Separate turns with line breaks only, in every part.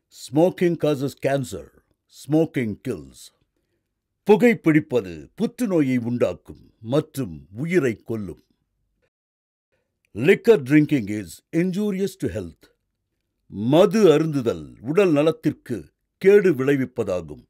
Smoking causes cancer smoking kills புகைப்பிடிப்பது புற்றுநோயை உண்டாக்கும் மற்றும் உயிரை கொல்லும் liquor drinking is injurious to health மது அருந்துதல் உடல் நலத்திற்கு கேடு விளைவிப்பதாகும்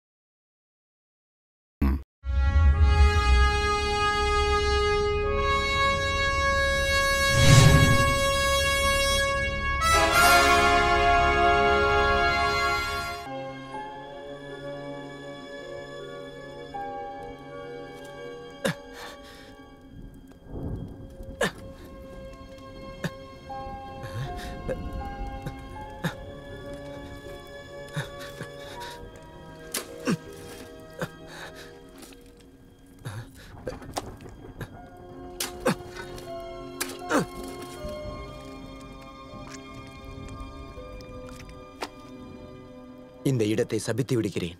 இந்த இடத்தை சபித்து விடுகிறேன்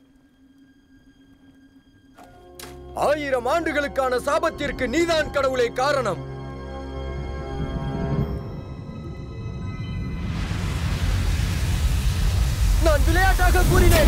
ஆயிரம் ஆண்டுகளுக்கான சாபத்திற்கு நீதான் கடவுளே காரணம் நான் விளையாட்டாக கூறினேன்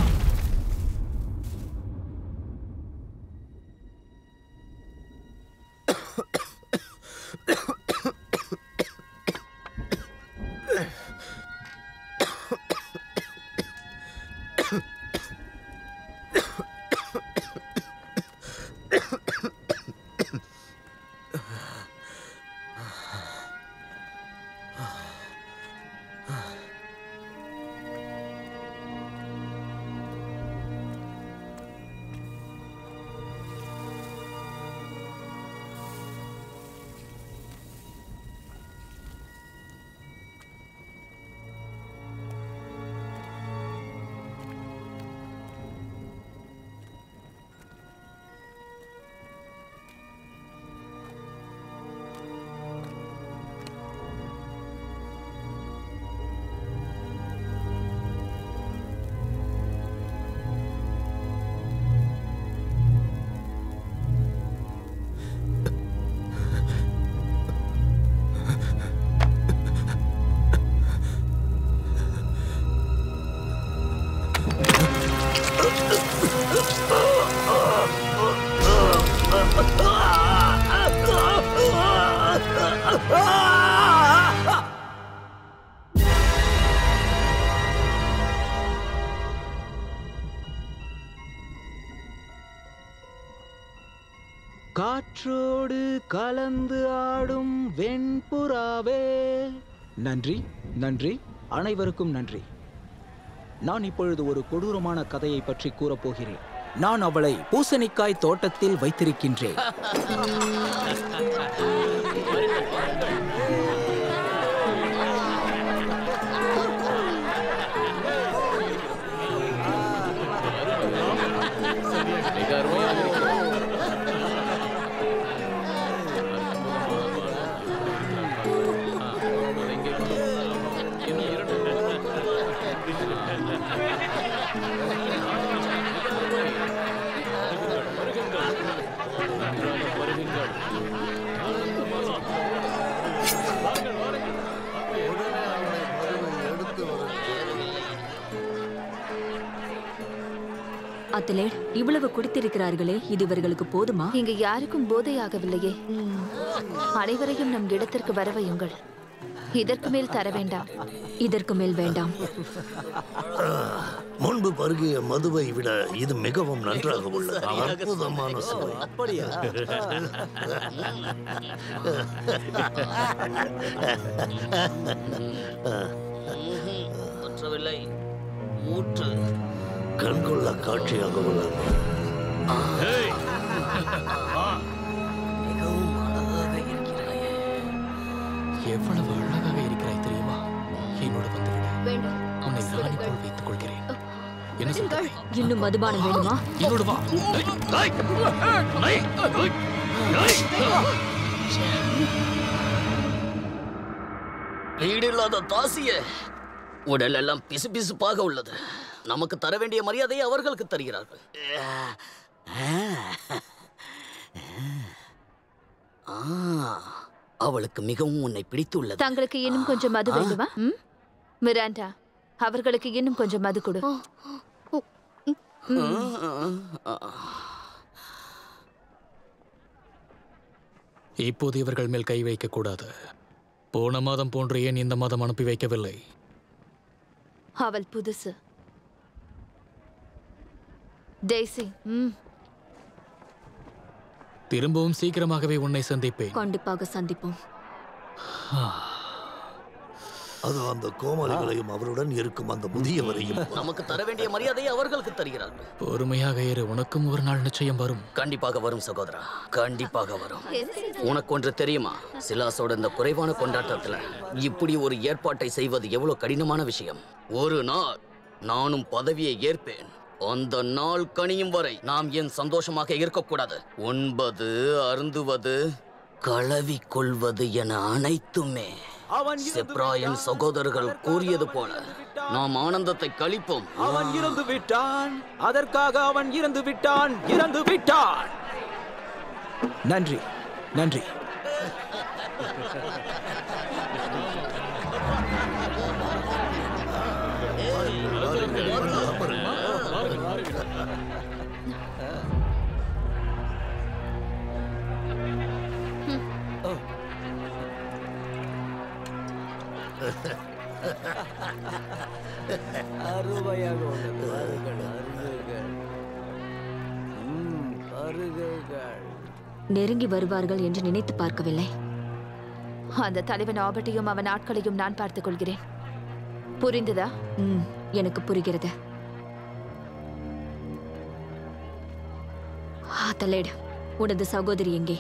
காற்றோடு கலந்து ஆடும் வெண்புறாவே நன்றி நன்றி அனைவருக்கும் நன்றி நான் இப்பொழுது ஒரு கொடூரமான கதையை பற்றி கூறப்போகிறேன் நான் அவளை பூசணிக்காய் தோட்டத்தில் வைத்திருக்கின்றேன்
அத்திலேட் இவ்வளவு குடித்திருக்கிறார்களே இது இவர்களுக்கு போதுமா
இங்கு யாருக்கும் போதையாகவில்லையே அனைவரையும் நம் இடத்திற்கு வரவையுங்கள் இதற்கு மேல் தர வேண்டாம்
இதற்கு மேல் வேண்டாம்
முன்பு பருகிய மதுவை விட இது மிகவும் நன்றாக உள்ளது அற்புதமான சுவை
அப்படியா
பற்றவில்லை ஊற்று
கண்கொள்ள காட்சியாக உள்ளது
மிகவும் அழகாக இருக்கிறாயே
எவ்வளவு அழகாக இருக்கிறாய் தெரியுமா என்னோட வந்துவிடு
வேண்டாம்
உன்னை நானே போல் வைத்துக் கொள்கிறேன் என்ன சொல்றாய்
இன்னும் மதுபானம் வேணுமா
என்னோட வா
ஈடில்லாத தாசிய உடல் எல்லாம் பிசு பிசுப்பாக உள்ளது நமக்கு தர வேண்டிய மரியாதையை அவர்களுக்கு தருகிறார்கள் ஆ, அவளுக்கு மிகவும் உன்னை பிடித்துள்ளது
தங்களுக்கு இன்னும் கொஞ்சம் மது வேண்டுமா ம்? மிராண்டா அவர்களுக்கு இன்னும் கொஞ்சம் மது கொடு
இப்போது இவர்கள் மேல் கை வைக்கக் கூடாது போன மாதம் போன்று ஏன் இந்த மாதம் அனுப்பி வைக்கவில்லை
அவள் புதுசு டெய்சி ம்
திரும்பவும் சீக்கிரமாகவே உன்னை சந்திப்பேன்
கண்டிப்பாக சந்திப்போம்
அது அந்த கோமாளிகளையும் அவருடன் இருக்கும் அந்த முதியவரையும்
நமக்கு தர வேண்டிய மரியாதையை அவர்களுக்கு தருகிறார்கள்
பொறுமையாக இரு உனக்கும் ஒரு நாள் நிச்சயம் வரும்
கண்டிப்பாக வரும் சகோதரா கண்டிப்பாக வரும் உனக்கு ஒன்று தெரியுமா சிலாசோட இந்த குறைவான கொண்டாட்டத்துல இப்படி ஒரு ஏற்பாட்டை செய்வது எவ்வளவு கடினமான விஷயம் ஒரு நாள் நானும் பதவியை ஏற்பேன் அந்த நாள் கனியும் வரை நாம் ஏன் சந்தோஷமாக இருக்கக்கூடாது உண்பது அருந்துவது களவி கொள்வது என அனைத்துமே செப்ராயன் சகோதரர்கள் கூறியது போல நாம் ஆனந்தத்தை கழிப்போம்
அவன் இறந்து விட்டான் அதற்காக அவன் இறந்து விட்டான் இறந்து விட்டான் நன்றி நன்றி அருமையாக உள்ளது வருகள் அருகுகள் ம், அருகுகள்
நெருங்கி வருவார்கள் என்று நினைத்து பார்க்கவில்லை
அந்த தலைவன் ஆபட்டையும் அவன் ஆட்களையும் நான் பார்த்துக் கொள்கிறேன் புரிந்ததா
ம் எனக்கு புரிகிறது தலேடு உனது சகோதரி எங்கே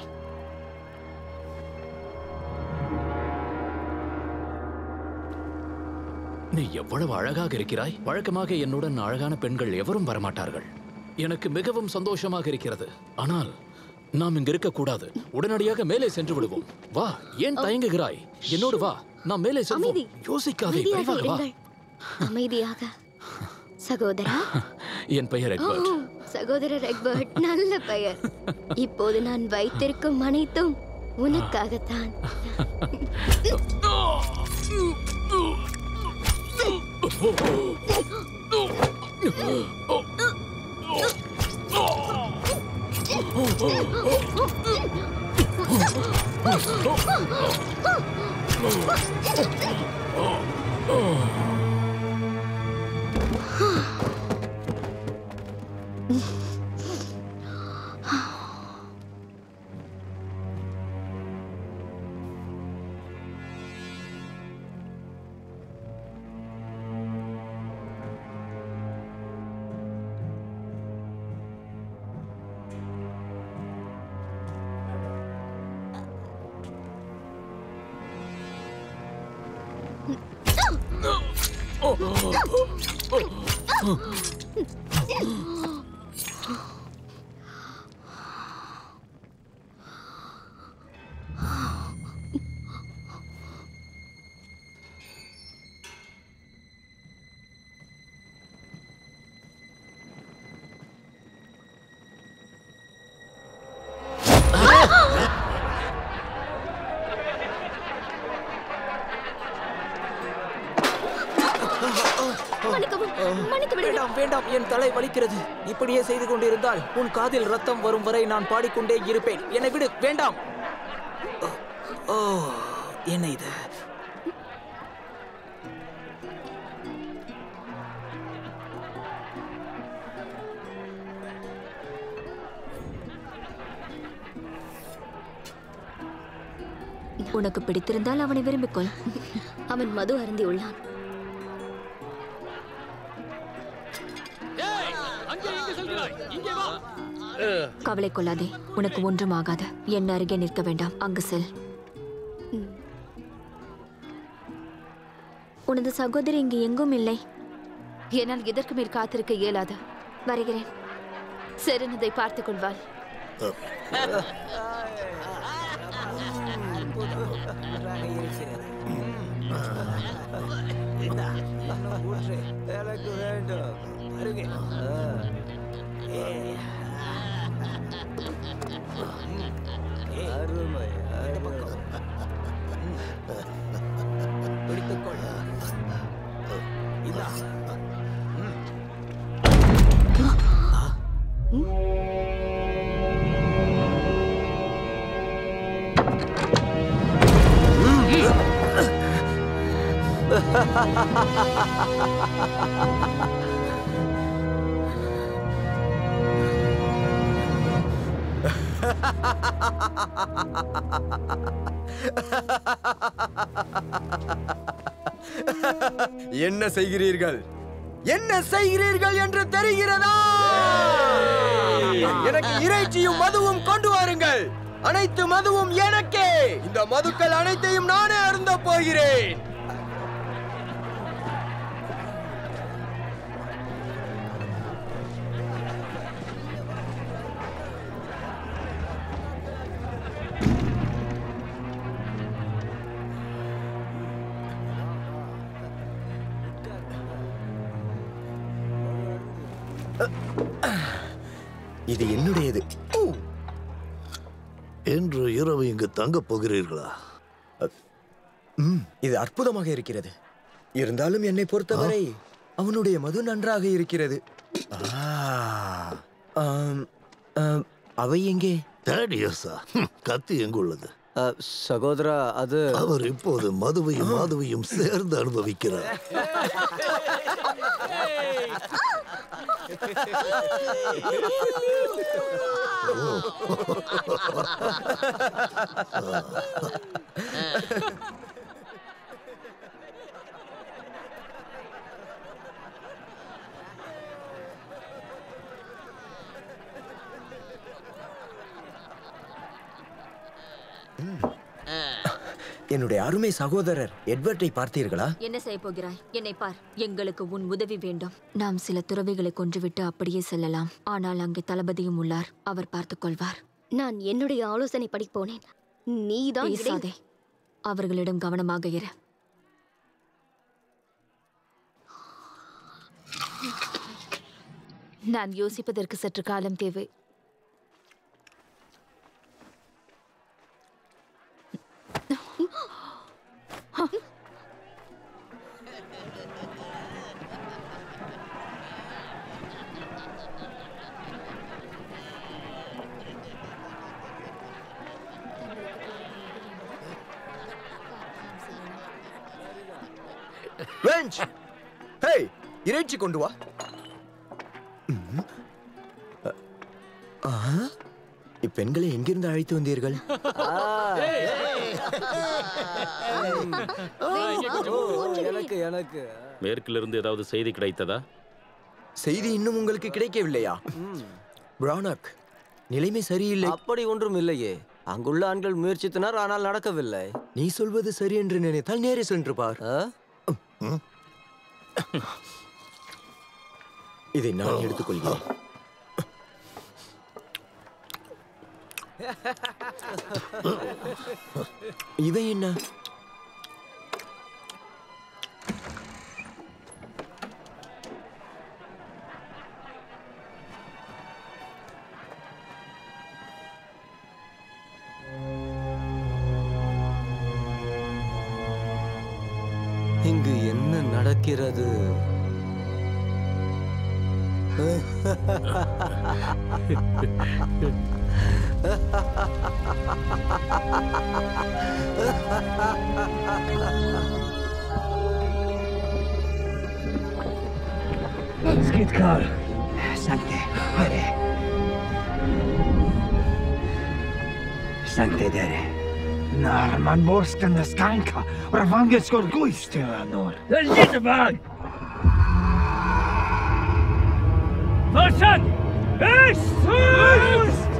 நீ எவ்வளவு அழகாக இருக்கிறாய் வழக்கமாக என்னுடன் அழகான பெண்கள் எவரும் வரமாட்டார்கள் எனக்கு மிகவும் சந்தோஷமாக இருக்கிறது ஆனால் நாம் இங்கு இருக்கக்கூடாது உடனடியாக மேலே சென்று விடுவோம் வா ஏன் தயங்குகிறாய் என்னோடு வா நாம் மேலே செல்வோம்
அமைதி.
யோசிக்காதே
அமைதியாக
விரைவாக வா
இருங்கள் அமைதியாக சகோதரா
என் பெயர்
ஓ,
எக்பர்ட்
சகோதரர் எக்பர்ட் நல்ல பெயர் இப்போது நான் வைத்திருக்கும் அனைத்தும் உனக்காகத்தான் மன்னிக்கவும் மன்னித்து விடுங்கள்
வேண்டாம் வேண்டாம் என் தலை வலிக்கிறது இப்படியே செய்து கொண்டிருந்தால் உன் காதில் ரத்தம் வரும் வரை நான் பாடிக்கொண்டே இருப்பேன் என்னை விடு வேண்டாம் ஓ, ஓ என்ன இது
உனக்கு பிடித்திருந்தால் அவனை விரும்பிக்கொள்
அவன் மது அருந்தி உள்ளான்
கவலை கொள்ளாதே உனக்கு ஒன்றும் ஆகாது என் அருகே நிற்க வேண்டாம் அங்கு செல் உனது சகோதரி இங்கு எங்கும் இல்லை
என்னால் இதற்கு மேல் காத்திருக்க இயலாது
வருகிறேன்
செருனதை பார்த்துக் கொள்வாள்
நன்றாக இருக்கிறது. இந்தா, இன்னும் ஊற்று. எனக்கு வேண்டும் அருகே ஆ. ஏ. அருமை அருமை. ம். பிடித்துக்கொள் இந்தா
என்ன செய்கிறீர்கள் என்ன செய்கிறீர்கள் என்று தெரிகிறதா எனக்கு இறைச்சியும் மதுவும் கொண்டு வாருங்கள் அனைத்து மதுவும் எனக்கே இந்த மதுக்கள் அனைத்தையும் நானே அருந்த போகிறேன் இது என்னுடையது
இன்று இரவு இங்கு தங்கப் போகிறீர்களா
ம், இது அற்புதமாக இருக்கிறது இருந்தாலும் என்னை பொறுத்தவரை அவனுடைய மது நன்றாக இருக்கிறது ஆ, ஆம், ஆம், அவை எங்கே
தேடியஸா கத்தி எங்குள்ளது
சகோதரா அது
அவர் இப்போது மதுவையும் மாதுவையும் சேர்ந்து அனுபவிக்கிறார்
என்னுடைய அருமை சகோதரர் எட்வர்டை பார்த்தீர்களா
என்ன செய்ய போகிறாய் என்னை பார் எங்களுக்கு உன் உதவி வேண்டும் நாம் சில துறவிகளை கொன்றுவிட்டு அப்படியே செல்லலாம் ஆனால் அங்கே தளபதியும் உள்ளார் அவர் பார்த்துக் கொள்வார்
நான் என்னுடைய ஆலோசனைப்படி போனேன் நீதான் இடை-
பேசாதே அவர்களிடம் கவனமாக இரு
நான் யோசிப்பதற்கு சற்று காலம் தேவை
வெஞ்ச் ஹேய் இறைச்சி கொண்டு வா ம். அ- ஆ, இப்பெண்களை எங்கிருந்து அழைத்து வந்தீர்கள்
எனக்கு எனக்கு
மேற்கிலிருந்து ஏதாவது செய்தி கிடைத்ததா
செய்தி இன்னும் உங்களுக்கு கிடைக்கவில்லையா பிரானக் நிலைமை சரியில்லை
அப்படி ஒன்றும் இல்லையே அங்குள்ள ஆண்கள் முயற்சித்தனர் ஆனால் நடக்கவில்லை
நீ சொல்வது சரி என்று நினைத்தால் நேரே சென்று பார் இதை நான் எடுத்துக்கொள்கிறேன் இவன் என்ன
இங்கு என்ன நடக்கிறது
Skitkar. Sankte, hare. Sankte dere. När man borskande skanka, ravangen skor guistöanor. Den jitterbag! Farsan! Öst!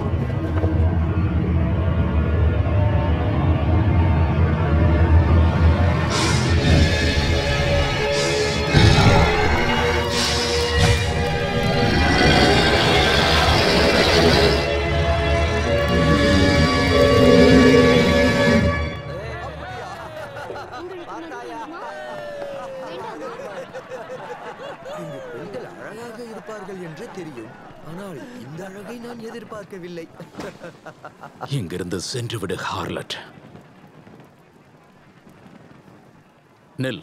இங்கு பெண்கள் அழகாக இருப்பார்கள் என்று தெரியும் ஆனால் இந்த அழகை நான் எதிர்பார்க்கவில்லை
இங்கிருந்து சென்று விடு ஹார்லட் நெல்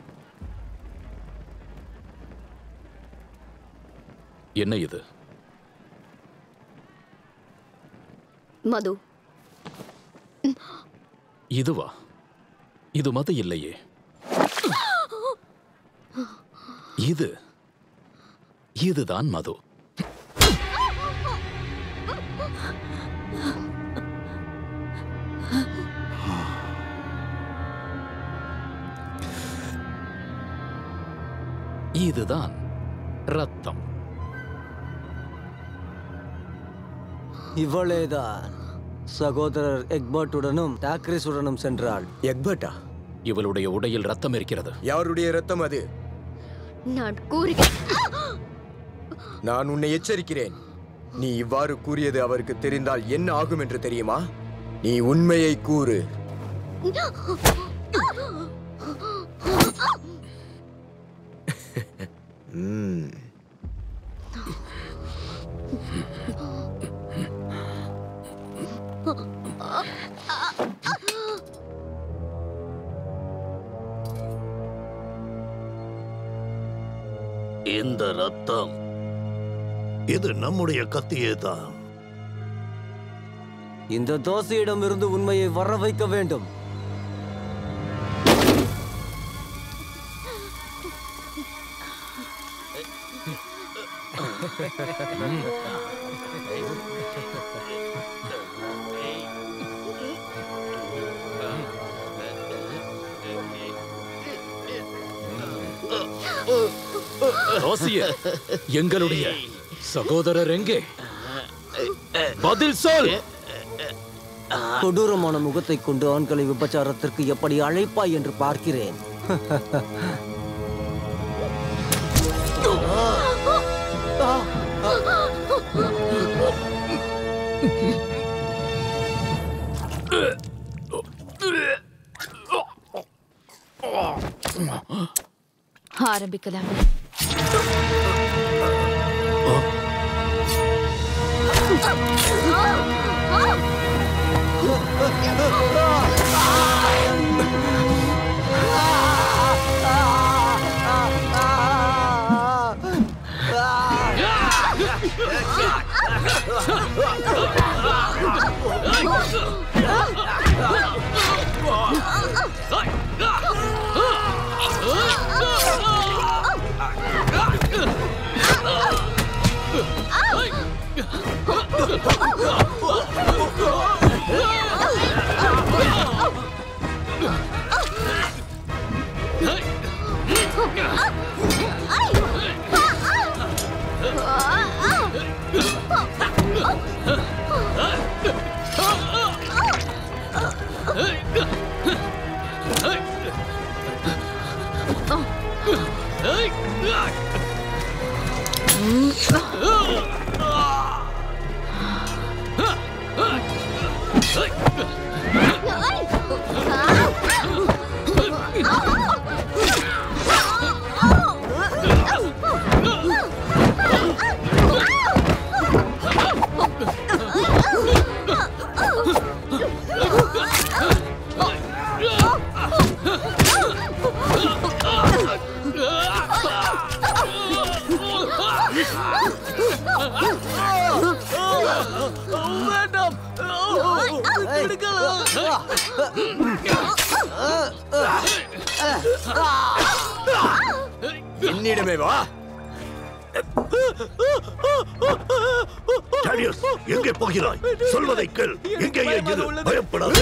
என்ன இது
மது
இதுவா இது மது இல்லையே இது இதுதான் மது இதுதான் ரத்தம்
இவளேதான் சகோதரர் எக்பர்ட்டுடனும் டாக்ரிஸுடனும் சென்றாள்
எக்பர்ட்டா
இவளுடைய உடையில் ரத்தம் இருக்கிறது
யாருடைய ரத்தம் அது
நான் கூறுகிறேன்
நான் உன்னை எச்சரிக்கிறேன் நீ இவ்வாறு கூறியது அவருக்கு தெரிந்தால் என்ன ஆகும் என்று தெரியுமா நீ உண்மையை கூறு ம்.
இந்த ரத்தம் இது நம்முடைய கத்தியே தான்
இந்த தோசையிடம் இருந்து உண்மையை வர வைக்க வேண்டும்
ரோசிய எங்களுடைய சகோதரர் எங்கே பதில் சொல்
கொடூரமான முகத்தை கொண்டு ஆண்களை விபச்சாரத்திற்கு எப்படி அழைப்பாய் என்று பார்க்கிறேன்
ஆரம்பிக்கலாம்
வேண்டாம்
என்னிடமே வா
டானியஸ், எங்கே போகிறாய் சொல்வதை கேள் எங்கேயே இரு பயப்படாதே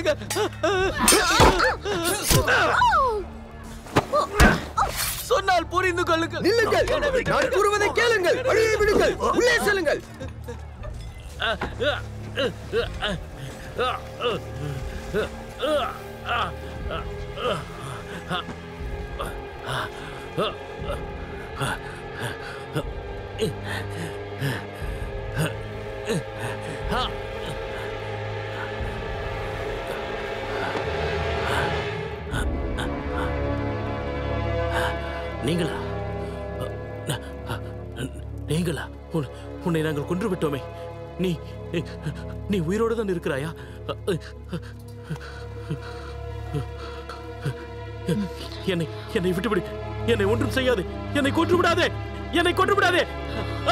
சொன்னால் புரிந்து கொள்ளுங்கள்
நில்லுங்கள் நான் கூறுவதை கேளுங்கள் வழியை விடுங்கள் உள்ளே செல்லுங்கள்
நீங்களா நீங்களா உன்- உன்னை நாங்கள் கொன்று விட்டோமே நீ நீ உயிரோடு தான் இருக்கிறாயா என்னை என்னை விட்டுவிடு என்னை ஒன்றும் செய்யாது என்னை கொன்று விடாதே என்னை கொன்று விடாதே ஆ!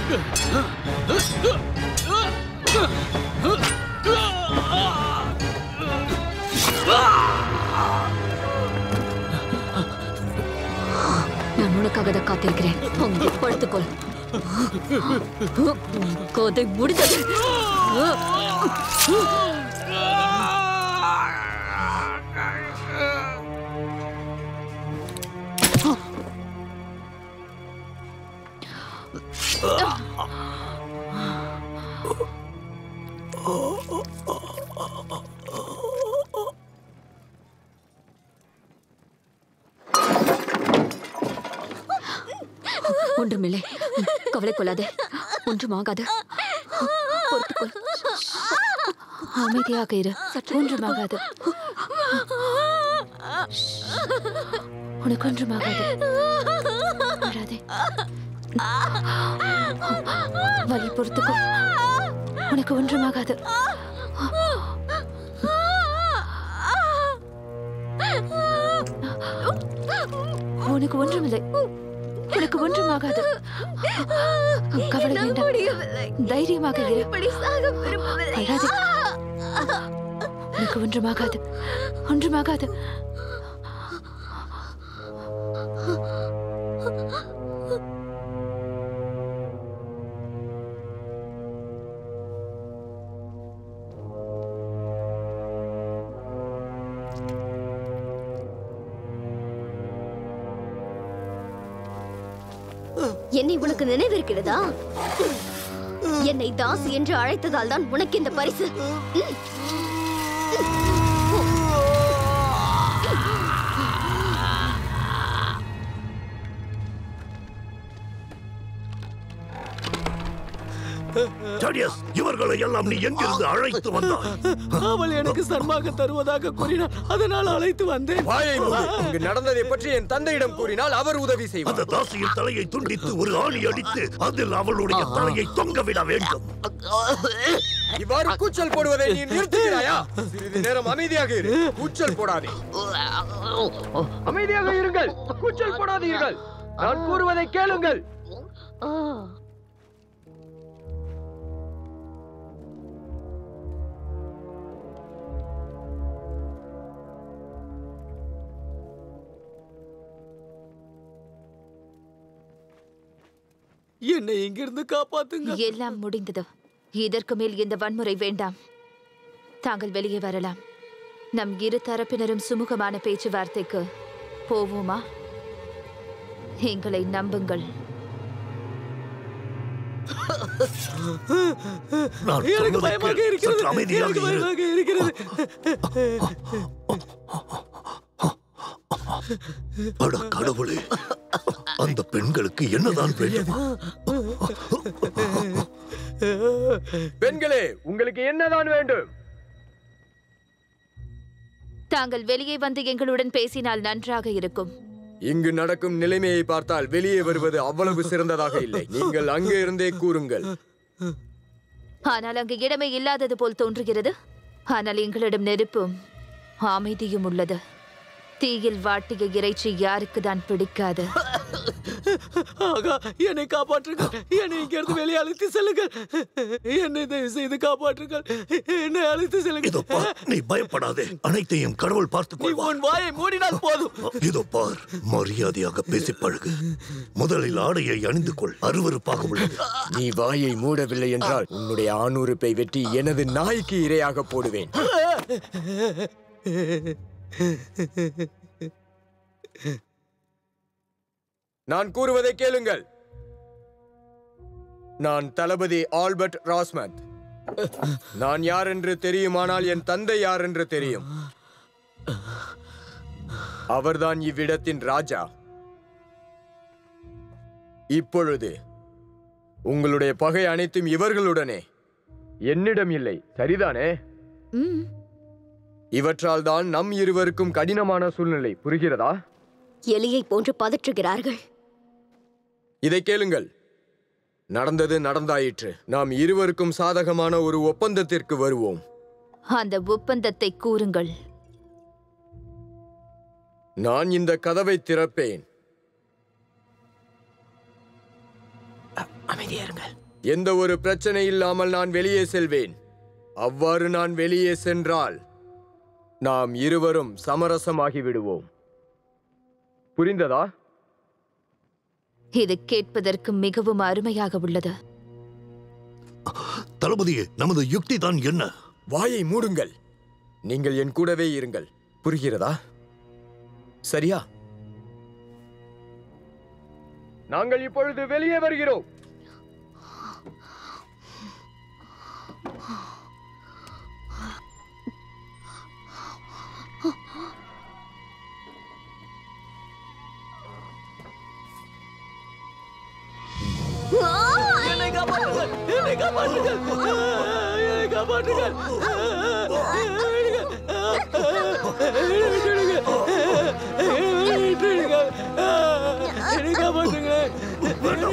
நான் உனக்காக தான் காத்திருக்கிறேன் அங்கே படுத்துக்கொள் கதை முடிந்தது ஒன்றுமில்லை கவலை கொள்ளாதே ஒன்றும் ஆகாது பொறுத்துக்கொள்
அமைதியாக இரு ஒன்றுமாகாது உனக்கு ஒன்றுமாகாது அழாதே வலி பொறுத்துக்கோ உனக்கு ஒன்றுமாகாது உனக்கு ஒன்றுமில்லை உனக்கு ஒன்றுமாகாது கவலை வேண்டாம் தைரியமாக இரு அழாதே உனக்கு ஒன்றுமாகாது ஒன்றுமாகாது
என்னை உனக்கு நினைவிருக்கிறதா என்னை தாசி என்று அழைத்ததால் தான் உனக்கு இந்த பரிசு ம்.
ஜாடியஸ் இவர்களை எல்லாம் நீ எங்கிருந்து அழைத்து வந்தாய்
அவள் எனக்கு சன்மாக தருவதாக கூறினார் அதனால் அழைத்து வந்தேன்
வாயை மூடு. இங்கு நடந்ததை பற்றி என் தந்தையிடம் கூறினால் அவர் உதவி செய்வார்
அந்த தாசியின் தலையை துண்டித்து ஒரு ஆணி அடித்து அதில் அவளுடைய தலையை தொங்கவிட வேண்டும்
இவ்வாறு கூச்சல் போடுவதை நீ நிறுத்துகிறாயா சிறிது நேரம் அமைதியாக இரு கூச்சல் போடாதே அமைதியாக இருங்கள் கூச்சல் போடாதீர்கள் நான் கூறுவதை கேளுங்கள்
என்னை இங்கிருந்து காப்பாத்துங்க
எல்லாம் முடிந்தது இதற்கு மேல் இந்த வன்முறை வேண்டாம் தாங்கள் வெளியே வரலாம் நம் இரு தரப்பினரும் சுமூகமான பேச்சுவார்த்தைக்கு போவோமா எங்களை நம்புங்கள்
நான்
எனக்கு
சொல்வதை
பயமாக
கேள்.
இருக்கிறது
சற்று அமைதியாக
எனக்கு
இரு.
பயமாக இருக்கிறது
அட கடவுளே அந்த பெண்களுக்கு என்னதான் வேண்டும்
பெண்களே உங்களுக்கு என்னதான் வேண்டும்
தாங்கள் வெளியே வந்து எங்களுடன் பேசினால் நன்றாக இருக்கும்
இங்கு நடக்கும் நிலைமையை பார்த்தால் வெளியே வருவது அவ்வளவு சிறந்ததாக இல்லை நீங்கள் அங்கே இருந்தே கூறுங்கள்
ஆனால் அங்கு இடமே இல்லாதது போல் தோன்றுகிறது ஆனால் எங்களிடம் நெருப்பும் அமைதியும் உள்ளது தீயில் வாட்டிய இறைச்சி யாருக்கு தான் பிடிக்காது
ஆகா என்னை காப்பாற்றுங்கள் என்னை இங்கிருந்து வெளியே அழைத்து செல்லுங்கள் என்னை தயவு செய்து காப்பாற்றுங்கள் என்னை அழைத்து செல்லுங்கள்
இதோ பார் நீ பயப்படாதே அனைத்தையும் கடவுள் பார்த்துக்
நீ
கொள்வார்
உன் வாயை மூடினால் போதும்
இதோ பார் மரியாதையாக பேசி பழகு முதலில் ஆடையை அணிந்து கொள் அருவருப்பாக உள்ளது
நீ வாயை மூடவில்லை என்றால் உன்னுடைய ஆணுறுப்பை வெட்டி எனது நாய்க்கு இரையாக போடுவேன் நான் கூறுவதை கேளுங்கள் நான் தளபதி ஆல்பர்ட் ராஸ்மத் நான் யார் என்று தெரியுமானால் என் தந்தை யார் என்று தெரியும் அவர்தான் இவ்விடத்தின் ராஜா இப்பொழுது உங்களுடைய பகை அனைத்தும் இவர்களுடனே என்னிடம் இல்லை சரிதானே
ம்
இவற்றால் தான் நம் இருவருக்கும் கடினமான சூழ்நிலை புரிகிறதா
எலியை போன்று பதற்றுகிறார்கள்
இதை கேளுங்கள் நடந்தது நடந்தாயிற்று நாம் இருவருக்கும் சாதகமான ஒரு ஒப்பந்தத்திற்கு வருவோம்
அந்த ஒப்பந்தத்தை கூறுங்கள்
நான் இந்த கதவை திறப்பேன்
அமைதியா இருங்கள்
எந்த ஒரு பிரச்சனை இல்லாமல் நான் வெளியே செல்வேன் அவ்வாறு நான் வெளியே சென்றால் நாம் இருவரும் சமரசமாகி விடுவோம் புரிந்ததா
இது கேட்பதற்கு மிகவும் அருமையாக உள்ளது
தளபதியே நமது யுக்தி தான் என்ன
வாயை மூடுங்கள் நீங்கள் என் கூடவே இருங்கள் புரிகிறதா சரியா நாங்கள் இப்பொழுது வெளியே வருகிறோம்
என்னை காப்பாற்றுங்கள் என்னை காப்பாற்றுங்கள் என்னை காப்பாற்றுங்கள் என்னை காப்பாற்றுங்க என்னை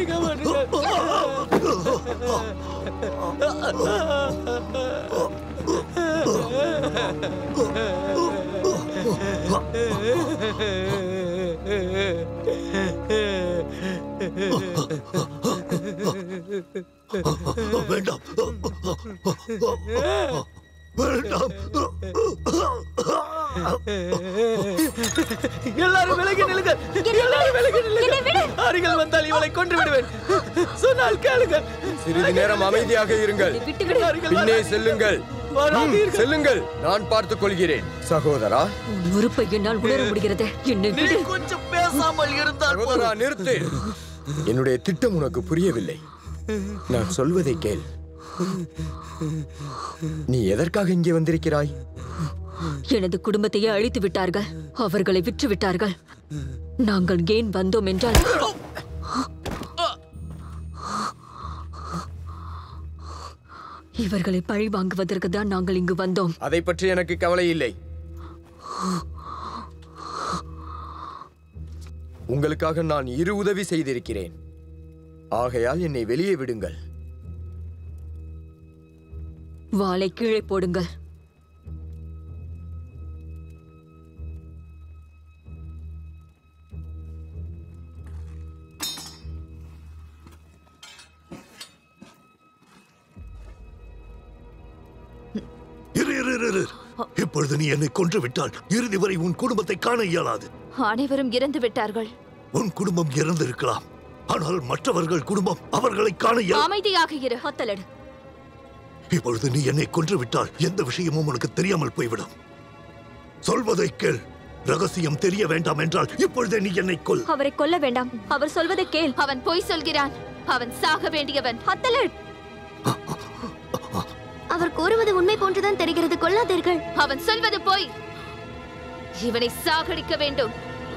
வேண்டாம் வேண்டாம்
எல்லாரும் விலகி நில்லுங்கள் எல்லாரும் விலகி நில்லுங்கள் அருகில் வந்தால் இவளை கொன்று விடுவேன் சொன்னால் கேளுங்கள்
சிறிது நேரம் அமைதியாக இருங்கள் பின்னே செல்லுங்கள் ம், செல்லுங்கள் நான் பார்த்துக் கொள்கிறேன் சகோதரா
உன் உறுப்பை என்னால் உணர முடிகிறது என்னை
நீ
விடு
கொஞ்சம் பேசாமல் இருந்தால்
சகோதரா நிறுத்து என்னுடைய திட்டம் உனக்கு புரியவில்லை நான் சொல்வதை கேள் நீ எதற்காக இங்கே வந்திருக்கிறாய்
எனது குடும்பத்தையே அழித்து விட்டார்கள் அவர்களை விற்று விட்டார்கள் நாங்கள் ஏன் வந்தோம் என்றால் இவர்களை பழி வாங்குவதற்கு தான் நாங்கள் இங்கு வந்தோம்
அதை பற்றி எனக்கு கவலை இல்லை உங்களுக்காக நான் இரு உதவி செய்திருக்கிறேன் ஆகையால் என்னை வெளியே விடுங்கள்
வாளை கீழே போடுங்கள்
இரு இரு இரு, இரு இப்பொழுது நீ என்னை கொன்று விட்டால் இறுதி வரை உன் குடும்பத்தை காண இயலாது
அனைவரும் இறந்து விட்டார்கள்
உன் குடும்பம் இறந்திருக்கலாம் ஆனால் மற்றவர்கள் குடும்பம் அவர்களை காண இயல்
அமைதியாக இரு
ஹத்தலடு
இப்பொழுது நீ என்னை கொன்று விட்டால் எந்த விஷயமும் உனக்கு தெரியாமல் போய்விடும் சொல்வதை கேள் ரகசியம் தெரிய வேண்டாம் என்றால் இப்பொழுதே நீ என்னை கொல்
அவரை கொல்ல வேண்டாம் அவர் சொல்வதை கேள்
அவன் பொய் சொல்கிறான் அவன் சாக வேண்டியவன்
ஹத்தலட்
அவர் கூறுவது உண்மை போன்றுதான் தெரிகிறது கொள்ளாதீர்கள்
அவன் சொல்வது போய் இவனை சாகடிக்க வேண்டும்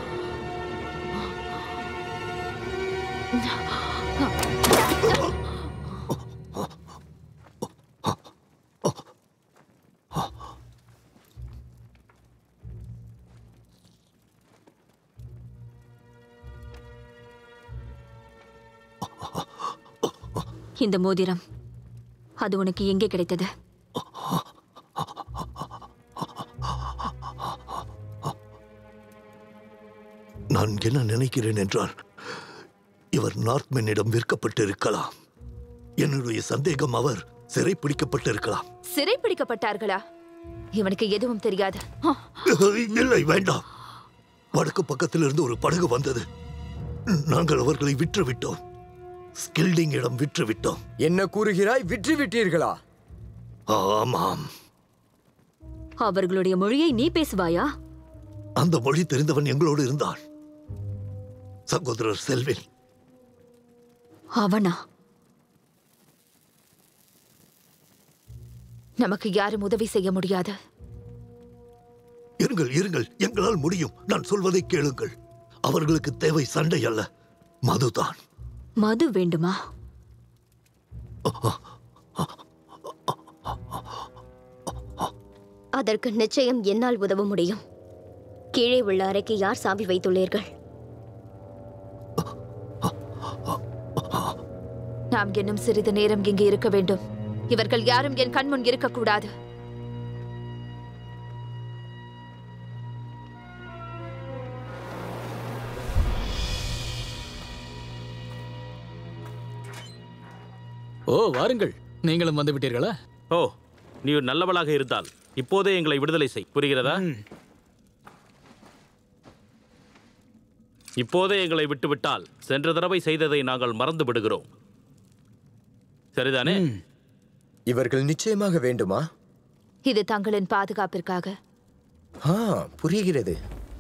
இந்த மோதிரம் அது உனக்கு எங்கே கிடைத்தது
நான் என்ன நினைக்கிறேன் என்றால் இவர் நார்த்மென்னிடம் விற்கப்பட்டிருக்கலாம் என்னுடைய சந்தேகம் அவர் சிறை பிடிக்கப்பட்டிருக்கலாம்
சிறை பிடிக்கப்பட்டார்களா இவனுக்கு எதுவும் தெரியாது
இல்லை வேண்டாம் வடக்கு பக்கத்திலிருந்து ஒரு படகு வந்தது நாங்கள் அவர்களை விற்று விட்டோம் ஸ்கில்டிங் இடம் விற்று விட்டோம்
என்ன கூறுகிறாய் விற்று விட்டீர்களா
ஆமாம்
அவர்களுடைய மொழியை நீ பேசுவாயா
அந்த மொழி தெரிந்தவன் எங்களோடு இருந்தான் சகோதரர் செல்வின்
அவனா
நமக்கு யாரும் உதவி செய்ய முடியாது
இருங்கள் இருங்கள் எங்களால் முடியும் நான் சொல்வதை கேளுங்கள் அவர்களுக்கு தேவை சண்டை அல்ல மதுதான்
மது வேண்டுமா
அதற்கு நிச்சயம் என்னால் உதவ முடியும் கீழே உள்ள அறைக்கு யார் சாவி வைத்துள்ளீர்கள்
நாம் இன்னும் சிறிது நேரம் இங்கு இருக்க வேண்டும் இவர்கள் யாரும் என் கண்முன் இருக்கக்கூடாது
ஓ வாருங்கள் நீங்களும் வந்து விட்டீர்களா
ஓ நீ ஒரு நல்லவளாக இருந்தால் இப்போதே எங்களை விடுதலை செய் புரிகிறதா இப்போதே எங்களை விட்டுவிட்டால் சென்ற தடவை செய்ததை நாங்கள் மறந்து விடுகிறோம் சரிதானே
இவர்கள் நிச்சயமாக வேண்டுமா
இது தங்களின் பாதுகாப்பிற்காக
ஆ புரிகிறது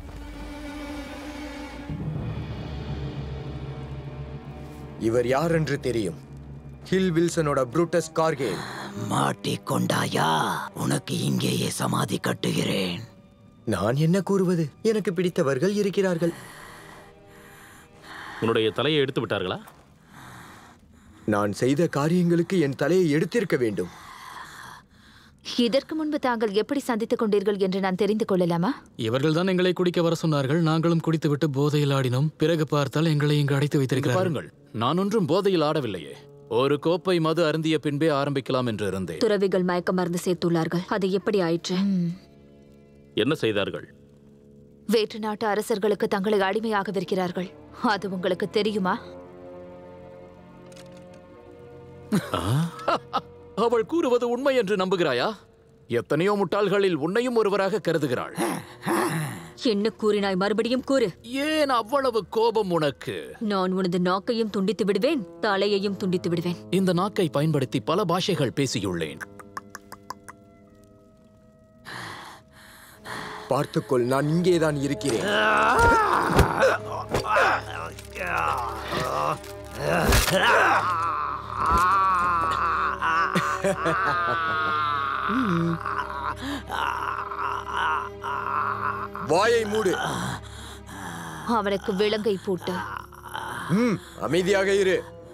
இவர் யார் என்று தெரியும் ஹில் வில்சனோட புரூட்டஸ் கார்கேல்
மாட்டிக்கொண்டாயா உனக்கு இங்கேயே சமாதி கட்டுகிறேன்
நான் என்ன கூறுவது எனக்கு பிடித்தவர்கள் இருக்கிறார்கள்
உன்னுடைய தலையை எடுத்து விட்டார்களா
நான் செய்த காரியங்களுக்கு என் தலையை எடுத்திருக்க வேண்டும்
இதற்கு முன்பு தாங்கள் எப்படி சந்தித்துக் கொண்டீர்கள் என்று நான் தெரிந்து கொள்ளலாமா
இவர்கள் தான் எங்களை குடிக்க வர சொன்னார்கள் நாங்களும் குடித்துவிட்டு போதையில் ஆடினோம் பிறகு பார்த்தால் எங்களை இங்கு அடைத்து இங்கு வைத்திருக்கிறார்கள் பாருங்கள் நான் ஒன்றும் போதையில் ஆடவில்லையே ஒரு கோப்பை மது அருந்திய பின்பே ஆரம்பிக்கலாம் என்று இருந்தேன்
துறவிகள் மயக்க மருந்து சேர்த்துள்ளார்கள் அது எப்படி ஆயிற்று
என்ன செய்தார்கள்
வேற்று நாட்டு அரசர்களுக்கு தங்களை அடிமையாக விற்கிறார்கள் அது உங்களுக்கு தெரியுமா
அவள் கூறுவது உண்மை என்று நம்புகிறாயா எத்தனையோ முட்டாள்களில் உன்னையும் ஒருவராக கருதுகிறாள்
என்ன கூறினாய் மறுபடியும் கூறு
ஏன் அவ்வளவு கோபம் உனக்கு
நான் உனது நாக்கையும் துண்டித்து விடுவேன் தலையையும் துண்டித்து விடுவேன்
இந்த நாக்கை பயன்படுத்தி பல பாஷைகள் பேசியுள்ளேன்
பார்த்துக்கொள் நான் இங்கேதான் இருக்கிறேன் வாயை மூடு
அவனுக்கு விலங்கை பூட்டு
ம் அமைதியாக இரு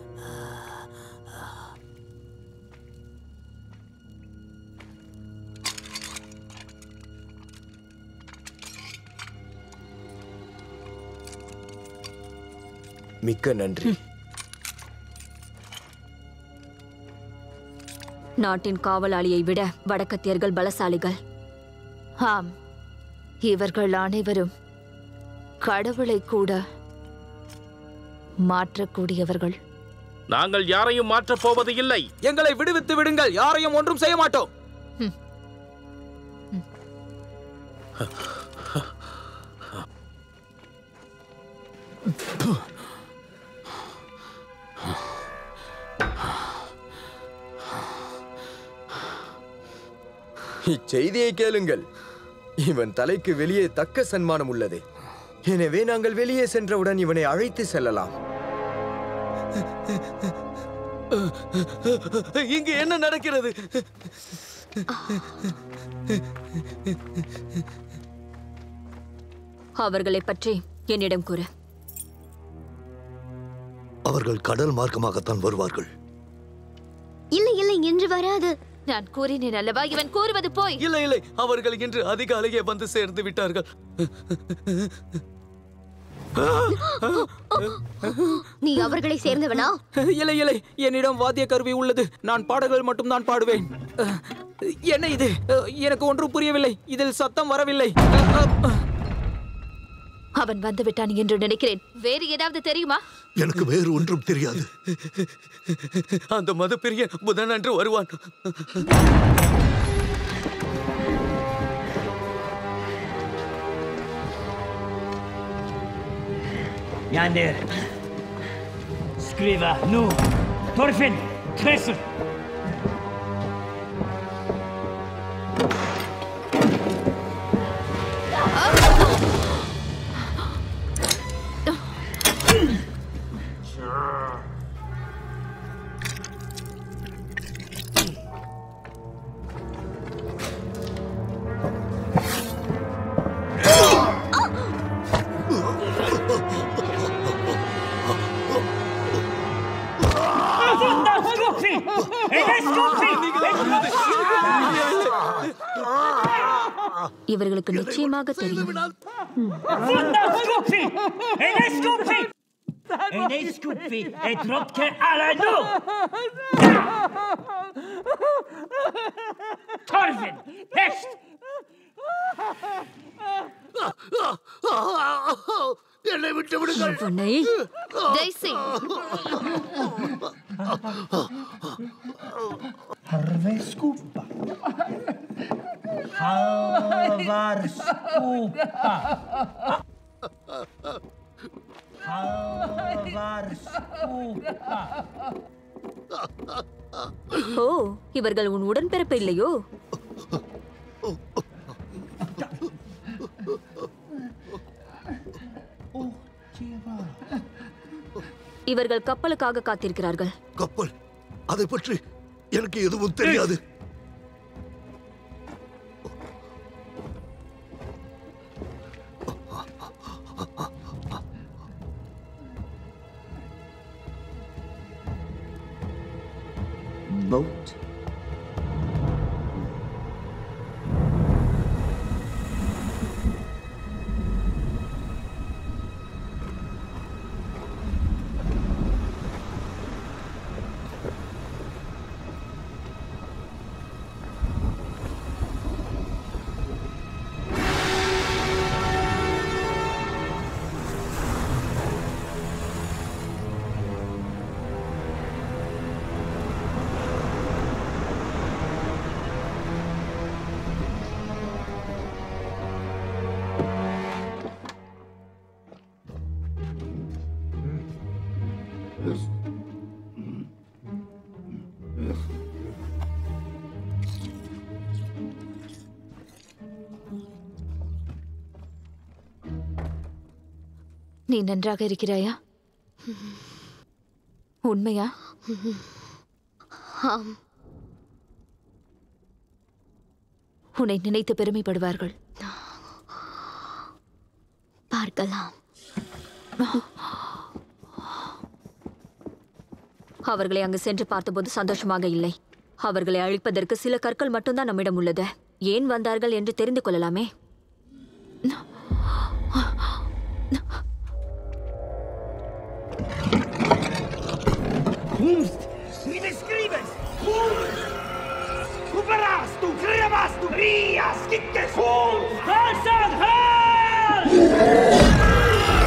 மிக்க நன்றி
நாட்டின் காவலாளியை விட வடக்கத்தியர்கள் பலசாலிகள்
ஆம் இவர்கள் அனைவரும் கடவுளை கூட மாற்றக்கூடியவர்கள்
நாங்கள் யாரையும் மாற்றப் போவது இல்லை
எங்களை விடுவித்து விடுங்கள் யாரையும் ஒன்றும் செய்ய மாட்டோம்
இச்செய்தியை கேளுங்கள் இவன் தலைக்கு வெளியே தக்க சன்மானம் உள்ளது எனவே நாங்கள் வெளியே சென்றவுடன் இவனை அழைத்து செல்லலாம்
இங்கு என்ன நடக்கிறது
அவர்களை பற்றி என்னிடம் கூறு
அவர்கள் கடல் மார்க்கமாகத்தான் வருவார்கள்
இல்லை இல்லை என்று வராது
நான் கூறினேன் அல்லவா இவன் கூறுவது போய்
இல்லை இல்லை அவர்கள் இன்று அதிகாலையே வந்து சேர்ந்து விட்டார்கள்
நீ அவர்களை சேர்ந்தவனா
இல்லை இல்லை என்னிடம் வாத்திய கருவி உள்ளது நான் பாடல்கள் மட்டும்தான் பாடுவேன் அஹ், என்ன இது அஹ், எனக்கு ஒன்றும் புரியவில்லை இதில் சத்தம் வரவில்லை அஹ், அஹ்.
அவன் வந்து விட்டான் என்று நினைக்கிறேன் வேறு ஏதாவது தெரியுமா
எனக்கு வேறு ஒன்றும் தெரியாது
அந்த மது பிரியன் புதனன்று வருவான்
Yander. Skriva nu. Torfin. Tressel. Afunda Scoopy! Ele Scoopy!
இவர்களுக்கு நிச்சயமாக தெரியும்
Afunda Scoopy! Ele Scoopy! Ele Scoopy! Et Rotke alla nu! Torfin! Pest!
என்னை விட்டு விடுங்கள்
இவனை
ஜெய்சி
Harve skupa. Halvar skupa. Halvar skupa.
ஓ இவர்கள் உன் உடன்பிறப்பு இல்லையோ இவர்கள் கப்பலுக்காக காத்திருக்கிறார்கள்
கப்பல் அதை பற்றி எனக்கு எதுவும் தெரியாது
Boat.
நீ நன்றாக இருக்கிறாயா உண்மையா
ஆம்
உன்னை நினைத்து பெருமைப்படுவார்கள்
பார்க்கலாம்
அவர்களை அங்கு சென்று பார்த்தபோது சந்தோஷமாக இல்லை அவர்களை அழிப்பதற்கு சில கற்கள் மட்டும்தான் நம்மிடம் உள்ளது ஏன் வந்தார்கள் என்று தெரிந்து கொள்ளலாமே
Kunst, ni beskrivas! Kunst! Kuparas, du krevas, du rias, kickes, kunst! Hörsan, hör!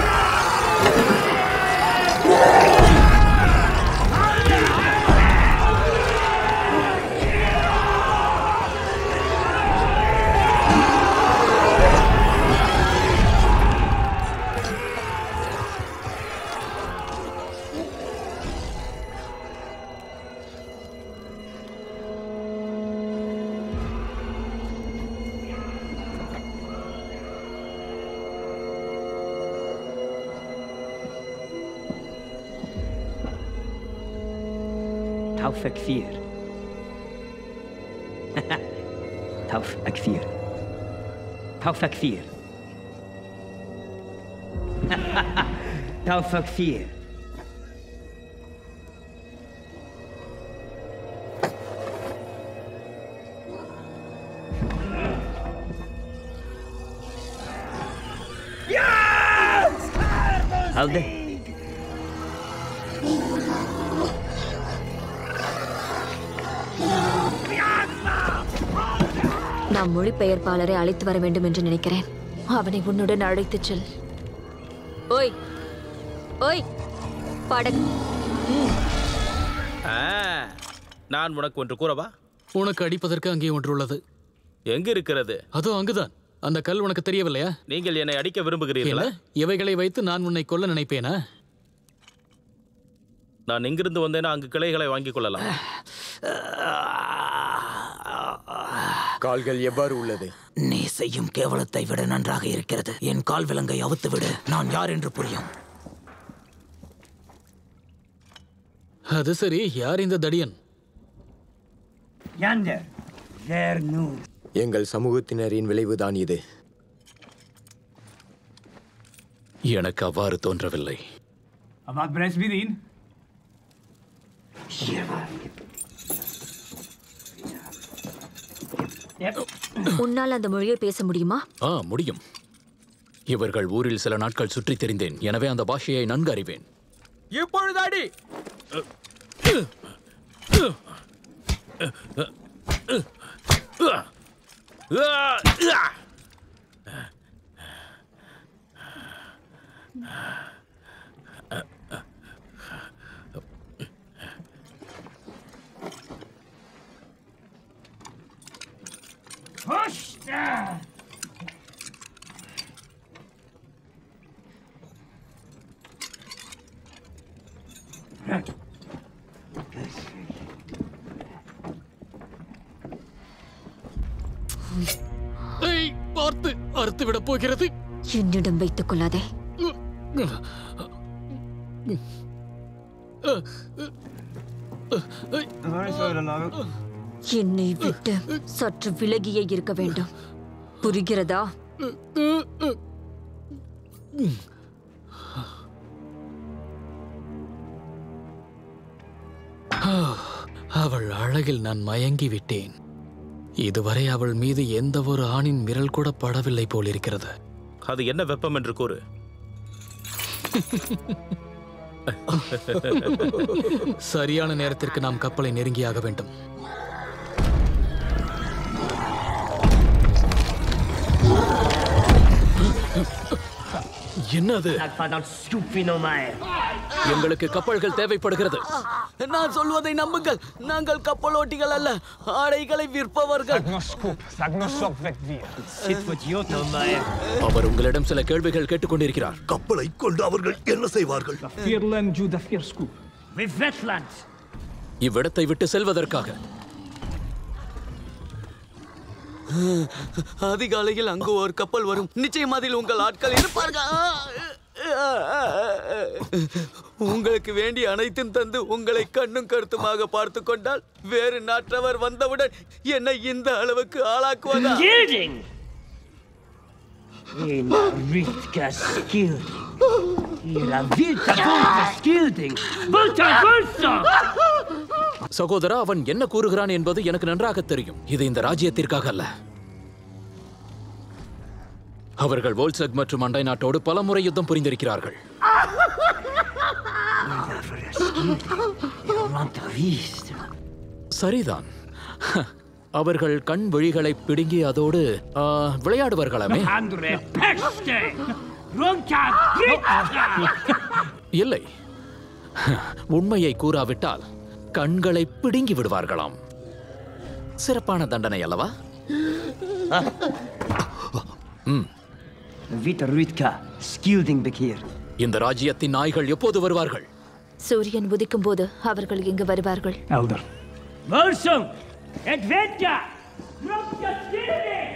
توفى كثير توفى كثير توفى كثير توفى كثير هل ده
நாம் மொழிபெயர்ப்பாளரை அழைத்து வர வேண்டும் என்று நினைக்கிறேன்
அவனை உன்னுடன் அழைத்துச் செல்
ஓய் ஓய் படகு
ஆ, நான் உனக்கு ஒன்று கூறவா
உனக்கு அடிப்பதற்கு அங்கே ஒன்று உள்ளது
எங்க இருக்கிறது
அதோ அங்குதான் அந்த கல் உனக்கு தெரியவில்லையா
நீங்கள் என்னை அடிக்க விரும்புகிறீர்களா
என்ன? இவைகளை வைத்து நான் உன்னை கொல்ல நினைப்பேனா
நான் இங்கிருந்து வந்தேன்னா அங்கு கிளைகளை வாங்கிக் கொள்ளலாம்
கால்கள் எவ்வாறு உள்ளது
நீ செய்யும் கேவலத்தை விட நன்றாக இருக்கிறது என் கால் விலங்கை அவுத்து விடு நான் யார் என்று புரியும்
அது சரி யார் இந்த தடியன்
Yonder, there nu.
எங்கள் சமூகத்தினரின் விளைவுதான் இது
எனக்கு அவ்வாறு தோன்றவில்லை
Vad Bresvidin?
உன்னால் அந்த மொழியை பேச முடியுமா
ஆ முடியும் இவர்கள் ஊரில் சில நாட்கள் சுற்றித் தெரிந்தேன் எனவே அந்த பாஷையை நன்கு அறிவேன்
இப்பொழுது அடி
ஏய், பார்த்து அறுத்து விட போகிறது
என்னிடம் வைத்துக் கொள்ளாதே என்னை விட்டு சற்று விலகியே இருக்க வேண்டும் புரிகிறதா
அவள் அழகில் நான் மயங்கி விட்டேன் இதுவரை அவள் மீது எந்த ஒரு ஆணின் விரல் கூட படவில்லை போலிருக்கிறது
அது என்ன வெப்பம் என்று கூறு
சரியான நேரத்திற்கு நாம் கப்பலை நெருங்கியாக வேண்டும் என்னது எங்களுக்கு கப்பல்கள் தேவைப்படுகிறது
நான் சொல்வதை நம்புங்கள் நாங்கள் கப்பலோட்டிகள் அல்ல ஆடைகளை விற்பவர்கள்
அவர் உங்களிடம் சில கேள்விகள் கேட்டுக்கொண்டிருக்கிறார்
கப்பலை கொண்டு அவர்கள் என்ன செய்வார்கள்
இவ்விடத்தை விட்டு செல்வதற்காக
அதிகாலையில் அங்கு ஒரு கப்பல் வரும் நிச்சயம் அதில் உங்கள் ஆட்கள் இருப்பார்கள் உங்களுக்கு வேண்டிய அனைத்தும் தந்து உங்களை கண்ணும் கருத்துமாக பார்த்து கொண்டால் வேறு நாட்டவர் வந்தவுடன் என்னை இந்த அளவுக்கு ஆளாக்குவதா
Ena ryska skilding. Era vilda volta skilding. Volta volta!
சகோதரா அவன் என்ன கூறுகிறான் என்பது எனக்கு நன்றாக தெரியும் இது இந்த ராஜ்யத்திற்காக அல்ல அவர்கள் வோல்சக் மற்றும் அண்டை நாட்டோடு பலமுறை யுத்தம் புரிந்திருக்கிறார்கள் சரிதான் அவர்கள் கண் விழிகளை பிடுங்கி அதோடு ஆ, விளையாடுவார்களாமே
Andre peste! Runka britta!
இல்லை உண்மையை கூறாவிட்டால் கண்களை பிடுங்கி விடுவார்களாம் சிறப்பான தண்டனை அல்லவா ம்
Vita rytka skilding bekeer.
இந்த ராஜ்யத்தின் நாய்கள் எப்போது வருவார்கள்
சூரியன் உதிக்கும் போது அவர்கள் இங்கு வருவார்கள்
Elder. Volsung! Et vedka! Runka skilding!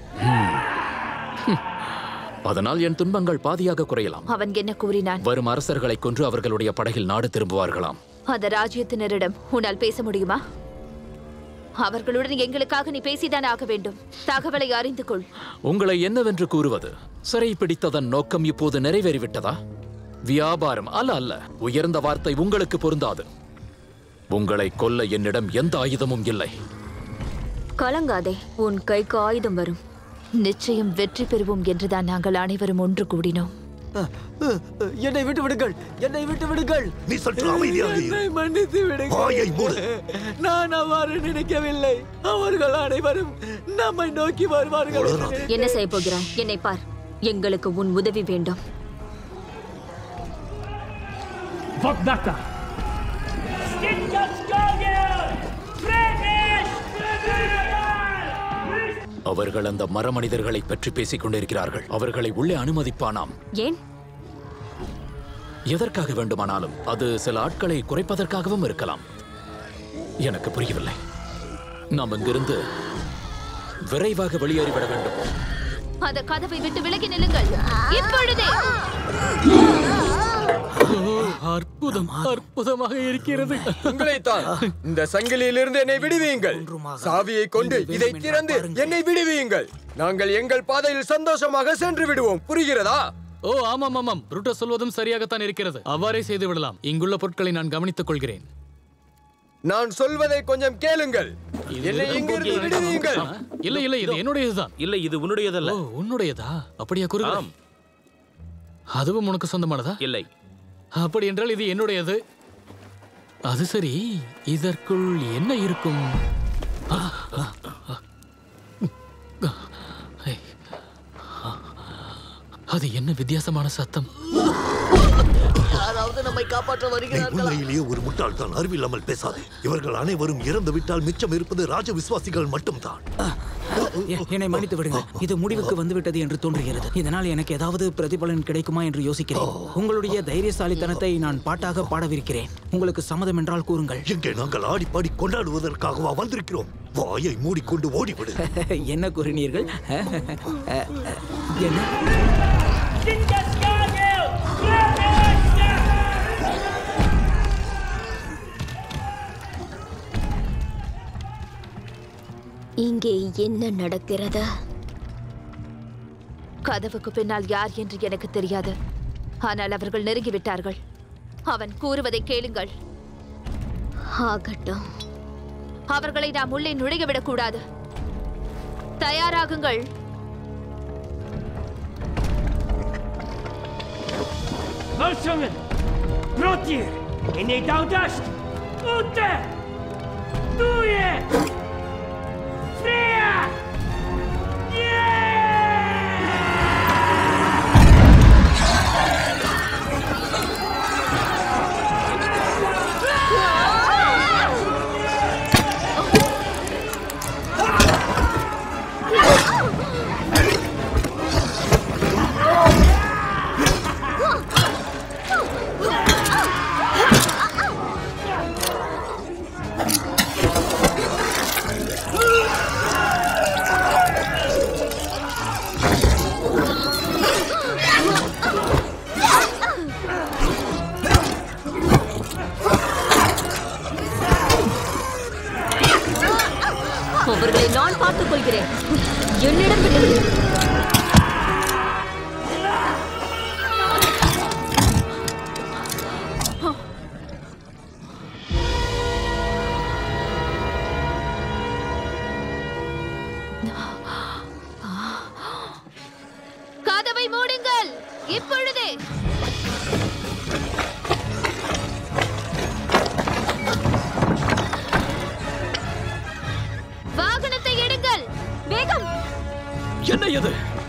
அதனால் என் துன்பங்கள் பாதியாக குறையலாம்
அவன் என்ன கூறினான்
வரும் அரசர்களை கொன்று அவர்களுடைய படகில் நாடு திரும்புவார்களாம்
அந்த ராஜ்யத்தினரிடம் உன்னால் பேச முடியுமா அவர்களுடன் எங்களுக்காக நீ பேசிதான் ஆக வேண்டும் தகவலை அறிந்து கொள்
உங்களை என்னவென்று கூறுவது சிறை பிடித்ததன் நோக்கம் இப்போது நிறைவேறிவிட்டதா வியாபாரம் அல்ல அல்ல உயர்ந்த வார்த்தை உங்களுக்கு பொருந்தாது உங்களை கொல்ல என்னிடம் எந்த ஆயுதமும் இல்லை
கலங்காதே உன் கைக்கு ஆயுதம் வரும்
நிச்சயம் வெற்றி பெறுவோம் என்றுதான் நாங்கள் அனைவரும் ஒன்று கூடினோம்
என்னை விட்டு விடுங்கள் என்னை விட்டு விடுங்கள்
நீ சற்று அமைதியாக இரு.
என்னை மன்னித்து
வாயை மூடு.
விடுங்கள் நான் அவ்வாறு நினைக்கவில்லை அவர்கள் அனைவரும் நம்மை நோக்கி வருவார்கள் என்று நினைத்தேன்.
என்ன செய்ய போகிறாய் என்னை பார் எங்களுக்கு உன் உதவி வேண்டும்
Vodnata! Skinka skilding! Fredish!
அவர்கள் அந்த மரமனிதர்களை பற்றி பேசிக் கொண்டிருக்கிறார்கள் அவர்களை உள்ளே அனுமதிப்பானாம்
ஏன்
எதற்காக வேண்டுமானாலும் அது சில ஆட்களை குறைப்பதற்காகவும் இருக்கலாம் எனக்கு புரியவில்லை நாம் இங்கிருந்து விரைவாக வெளியேறிவிட வேண்டும்
அந்த கதவை விட்டு விலகி நில்லுங்கள் இப்பொழுதே
அற்புதம் அற்புதமாக இருக்கிறது
உங்களைத்தான் இந்த சங்கிலியிலிருந்து என்னை விடுவீங்கள் சாவியை கொண்டு இதை திறந்து என்னை விடுவீங்கள் நாங்கள் எங்கள் பாதையில் சந்தோஷமாக சென்று விடுவோம் புரிகிறதா
ஓ ஆமாம் ஆமாம் புருட்ட சொல்வதும் சரியாகத்தான் இருக்கிறது அவ்வாறே செய்து விடலாம் இங்குள்ள பொருட்களை நான் கவனித்துக் கொள்கிறேன்
நான் சொல்வதை கொஞ்சம் கேளுங்கள் என்னை இங்கிருந்து விடுவீங்கள்
இல்லை இல்லை இது என்னுடையதுதான்
இல்லை இது உன்னுடையதல்ல
ஓ உன்னுடையதா அப்படியா குரு அதுவும் உனக்கு சொந்தமானதா
இல்லை
அப்படி என்றால் இது என்னுடையது அது சரி இதற்குள் என்ன இருக்கும் ஆ, ஆ, ஆ. ஐ. அது என்ன வித்தியாசமான சத்தம்
யாராவது நம்மை காப்பாற்ற
நீ
வருகிறார்களா
உண்மையிலேயே ஒரு முட்டாள்தான் அறிவில்லாமல் பேசாதே இவர்கள் அனைவரும் இறந்து விட்டால் மிச்சம் இருப்பது ராஜ விசுவாசிகள் மட்டும்தான்
எ- என்னை மன்னித்து விடுங்க இது முடிவுக்கு வந்துவிட்டது என்று தோன்றுகிறது இதனால் எனக்கு ஏதாவது பிரதிபலன் கிடைக்குமா என்று யோசிக்கிறேன் உங்களுடைய தைரியசாலித்தனத்தை நான் பாட்டாக பாடவிருக்கிறேன் உங்களுக்கு சம்மதம் என்றால் கூறுங்கள்
எங்கே நாங்கள் ஆடி பாடி கொண்டாடுவதற்காகவா வந்திருக்கிறோம் வாயை மூடிக்கொண்டு ஓடிவிடு
என்ன கூறினீர்கள் என்ன
இங்கே என்ன நடக்கிறது
கதவுக்கு பின்னால் யார் என்று எனக்கு தெரியாது ஆனால் அவர்கள் நெருங்கிவிட்டார்கள் அவன் கூறுவதை கேளுங்கள்
ஆகட்டும்
அவர்களை நாம் உள்ளே நுழைய விடக்கூடாது தயாராகுங்கள்
Volsungen! Brotje! En niet oudast! Ute! Doe Freya!
அவர்களை நான் பார்த்துக் கொள்கிறேன் என்னிடம் விடுங்கள்
கதவை மூடுங்கள் இப்பொழுதே வாகனத்தை எடுங்கள் வேகம்
என்ன இது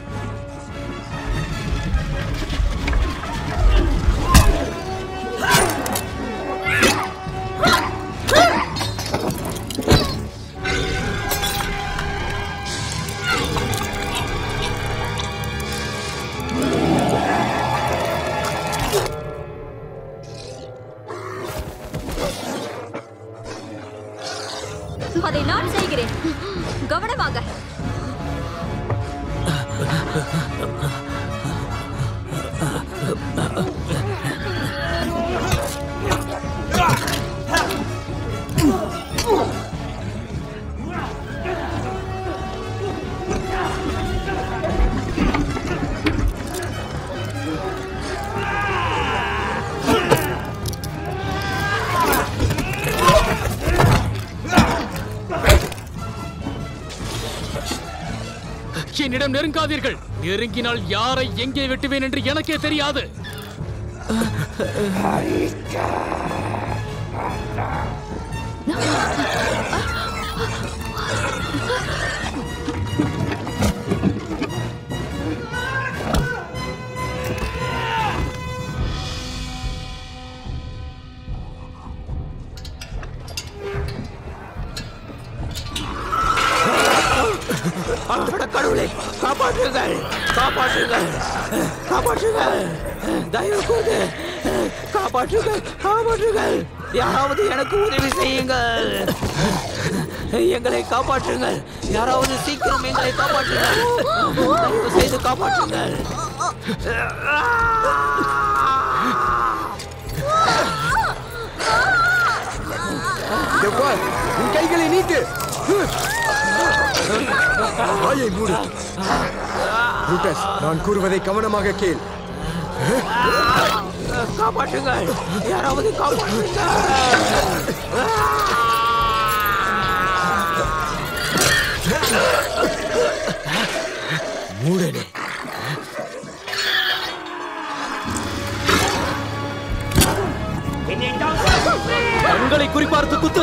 அதை நான் செய்கிறேன் கவனமாக
என்னிடம் நெருங்காதீர்கள் நெருங்கினால் யாரை எங்கே வெட்டுவேன் என்று எனக்கே தெரியாது
அட கடவுளே காப்பாற்றுங்கள் காப்பாற்றுங்கள் காப்பாற்றுங்கள் தயவு கூர்ந்து காப்பாற்றுங்கள் காப்பாற்றுங்கள் யாராவது எனக்கு உதவி செய்யுங்கள் எங்களை காப்பாற்றுங்கள் யாராவது சீக்கிரம் எங்களை காப்பாற்றுங்கள் தயவு செய்து காப்பாற்றுங்கள்
இங்க பார், உன் கைகளை நீட்டு வாயை மூடு புரூட்டஸ் நான் கூறுவதை கவனமாக கேள்
காப்பாற்றுங்கள் யாராவது காப்பாற்றுங்கள்
மூடனே
கண்களை குறிப்பார்த்து குத்து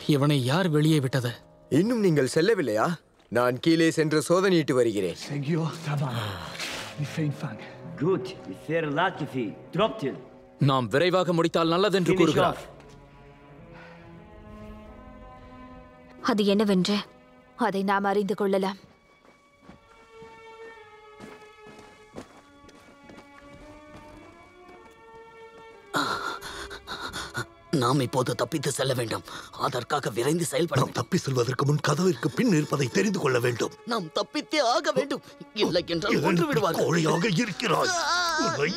இவனை யார் வெளியே விட்டது
இன்னும் நீங்கள் செல்லவில்லையா நான் கீழே சென்று சோதனையிட்டு வருகிறேன்
Senor Tavana, die Feenfang.
Gut, sehr Latifi. Droptil.
நாம் விரைவாக முடித்தால் நல்லதென்று
Finish
கூறுகிறார்
off.
அது என்னவென்று
அதை நாம் அறிந்து கொள்ளலாம்
நாம் இப்போது தப்பித்து செல்ல வேண்டும் அதற்காக விரைந்து செயல்பட
நாம் தப்பி செல்வதற்கு முன் கதவிற்கு பின் இருப்பதை தெரிந்து கொள்ள வேண்டும்
நாம் தப்பித்தே ஆக வேண்டும் இல்லை என்றால் கொன்று விடுவார்கள்
கோழையாக இருக்கிறாய் உன்னை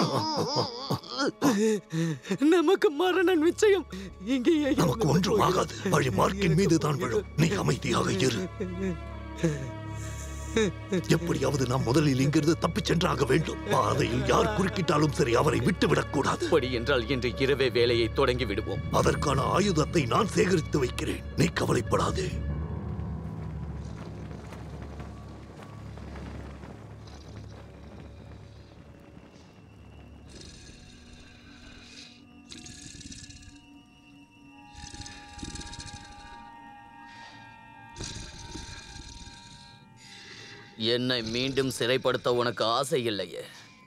நமக்கு மரண நிச்சயம் இங்கேயே
நமக்கு ஒன்றும் ஆகாது வழி மார்க்கின் மீது தான் விழும் நீ அமைதியாக இரு எப்படியாவது நாம் முதலில் இங்கிருந்து தப்பிச் சென்றாக வேண்டும் பாதையில் யார் குறுக்கிட்டாலும் சரி அவரை விட்டு விடக்கூடாது
அப்படி என்றால் இன்று இரவே வேலையை தொடங்கி விடுவோம்
அதற்கான ஆயுதத்தை நான் சேகரித்து வைக்கிறேன் நீ கவலைப்படாதே
என்னை மீண்டும் சிறைப்படுத்த உனக்கு ஆசை இல்லையே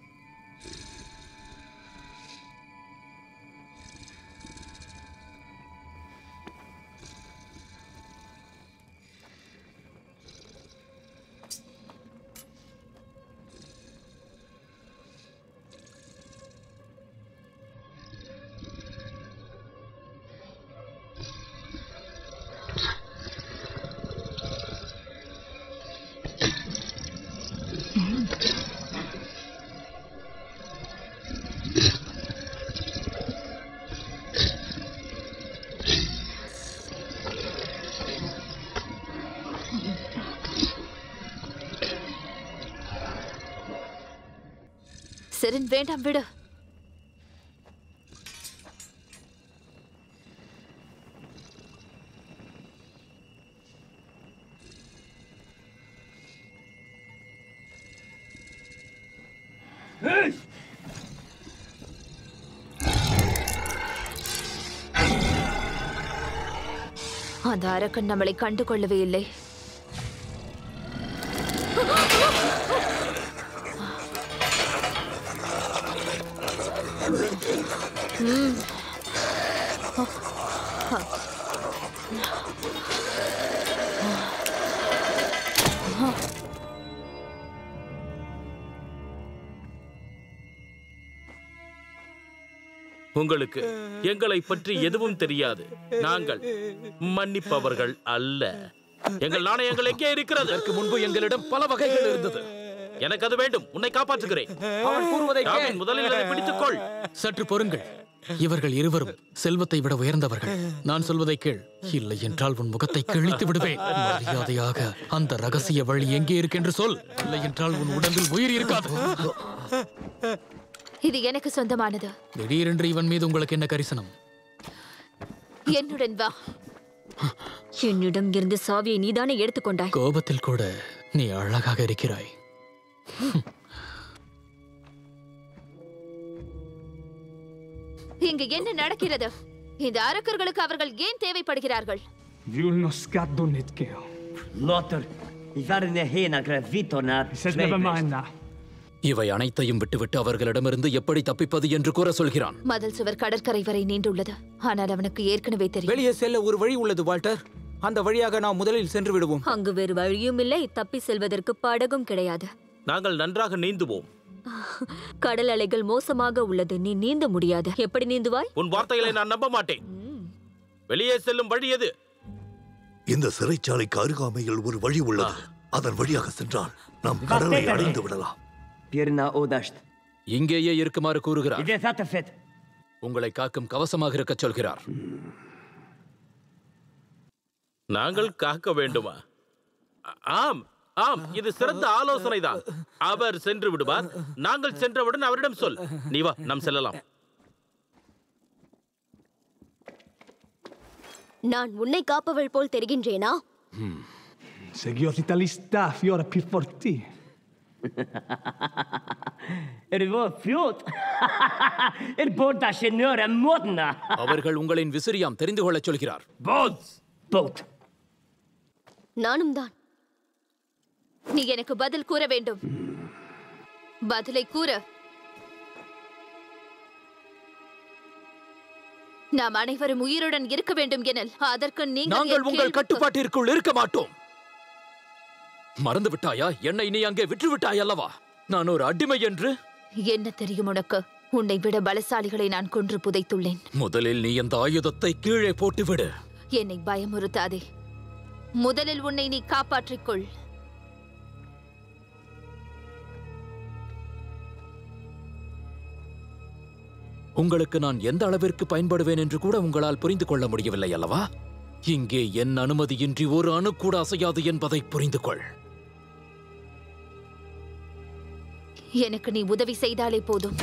செரின் வேண்டாம் விடு அந்த அரக்கன் நம்மளை கண்டு கொள்ளவே இல்லை ம்.
உங்களுக்கு எங்களை பற்றி எதுவும் தெரியாது நாங்கள் மன்னிப்பவர்கள் அல்ல எங்கள் நாணயங்கள் எங்கே இருக்கிறது
அதற்கு முன்பு எங்களிடம் பல வகைகள் இருந்தது
எனக்கு அது வேண்டும் உன்னை காப்பாற்றுகிறேன்
அவன் கூறுவதை கேள்.
ராபின், முதலில் அதை பிடித்துக்கொள்
சற்று பொறுங்கள் இவர்கள் இருவரும் செல்வத்தை விட உயர்ந்தவர்கள் நான் சொல்வதை கேள் இல்லை என்றால் உன் முகத்தை கிழித்து விடுவேன் மரியாதையாக அந்த ரகசிய வழி எங்கே இருக்கென்று சொல் இல்லை என்றால் உன் உடம்பில் உயிர் இருக்காது
இது எனக்கு சொந்தமானது
திடீரென்று இவன் மீது உங்களுக்கு என்ன கரிசனம்
என்னுடன் வா
என்னிடம் இருந்து சாவியை நீதானே எடுத்துக்கொண்டாய்
கோபத்தில் கூட நீ அழகாக இருக்கிறாய்
இங்கு என்ன நடக்கிறது இந்த அரக்கர்களுக்கு அவர்கள் ஏன் தேவைப்படுகிறார்கள்
Viulno skadonitke.
Lothar, i världen är hena gravitorna.
Says never mind that.
இவை அனைத்தையும் விட்டுவிட்டு அவர்களிடமிருந்து எப்படி தப்பிப்பது என்று கூற சொல்கிறான்
மதில் சுவர் கடற்கரை வரை நீண்டுள்ளது ஆனால் அவனுக்கு ஏற்கனவே தெரியும்
வெளியே செல்ல ஒரு வழி உள்ளது வால்டர் அந்த வழியாக நாம் முதலில் சென்று விடுவோம்
அங்கு வேறு வழியும் இல்லை தப்பி செல்வதற்கு படகும் கிடையாது
நாங்கள் நன்றாக நீந்துவோம்
கடல் அலைகள் மோசமாக உள்ளது நீ நீந்த முடியாது எப்படி நீந்துவாய்
உன் வார்த்தைகளை நான் நம்ப மாட்டேன் வெளியே செல்லும் வழி எது
இந்த சிறைச்சாலைக்கு அருகாமையில் ஒரு வழி உள்ளது அதன் வழியாக சென்றால் நாம் கடலை அடைந்து விடலாம்
Pirna odast.
இங்கேயே இருக்குமாறு கூறுகிறார்
Det satte fett.
உங்களை காக்கும் கவசமாக இருக்கச் சொல்கிறார்
நாங்கள் காக்க வேண்டுமா ஆ- ஆம் ஆம் இது சிறந்த ஆலோசனை தான் அவர் சென்று விடுவார் நாங்கள் சென்றவுடன் அவரிடம் சொல் நீ வா நாம் செல்லலாம்
நான் உன்னை காப்பவள் போல் தெரிகின்றேனா
Segiotita lista fiora più forti.
Er var fjort. Er båda genöra modna.
அவர்கள் உங்களின் விசிறியாம் தெரிந்து கொள்ளச் சொல்கிறார்
Båt! Båt.
நானும் தான்
நீ எனக்கு பதில் கூற வேண்டும் பதிலை கூற நாம் அனைவரும் உயிருடன் இருக்க வேண்டும் எனில் அதற்கு நீங்கள்
நாங்கள்
என்
உங்கள்
கேள்விக்கு-
கட்டுப்பாட்டிற்குள் இருக்க மாட்டோம் மறந்து விட்டாயா என்னை நீ அங்கே விற்று விட்டாய் அல்லவா நான் ஒரு அடிமை என்று
என்ன தெரியும் உனக்கு உன்னை விட பலசாலிகளை நான் கொன்று புதைத்துள்ளேன்
முதலில் நீ அந்த ஆயுதத்தை கீழே போட்டுவிடு
என்னை பயமுறுத்தாதே முதலில் உன்னை நீ காப்பாற்றிக் கொள்
உங்களுக்கு நான் எந்த அளவிற்கு பயன்படுவேன் என்று கூட உங்களால் புரிந்து கொள்ள முடியவில்லை அல்லவா இங்கே என் அனுமதியின்றி ஒரு அணு கூட அசையாது என்பதை புரிந்து கொள்
எனக்கு நீ உதவி செய்தாலே போதும்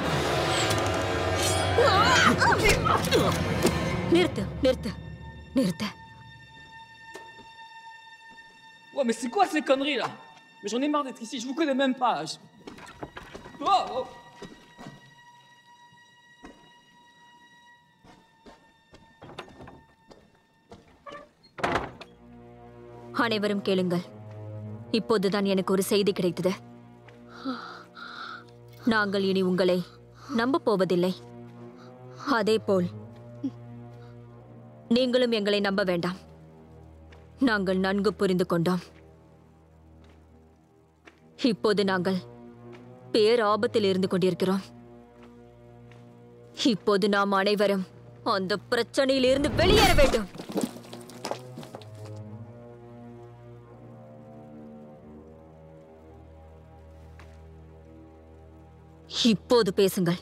நிறுத்து நிறுத்து நிறுத்து
Ouais, mais c'est quoi ces conneries là Mais j'en ai marre d'être ici, je vous connais même pas. Je- Oh, oh.
அனைவரும் கேளுங்கள் இப்போதுதான் எனக்கு ஒரு செய்தி கிடைத்தது நாங்கள் இனி உங்களை நம்பப் போவதில்லை அதேபோல் நீங்களும் எங்களை நம்ப வேண்டாம் நாங்கள் நன்கு புரிந்து கொண்டோம் இப்போது நாங்கள் பேர் ஆபத்தில் இருந்து கொண்டிருக்கிறோம் இப்போது நாம் அனைவரும் அந்த பிரச்சனையிலிருந்து வெளியேற வேண்டும் இப்போது பேசுங்கள்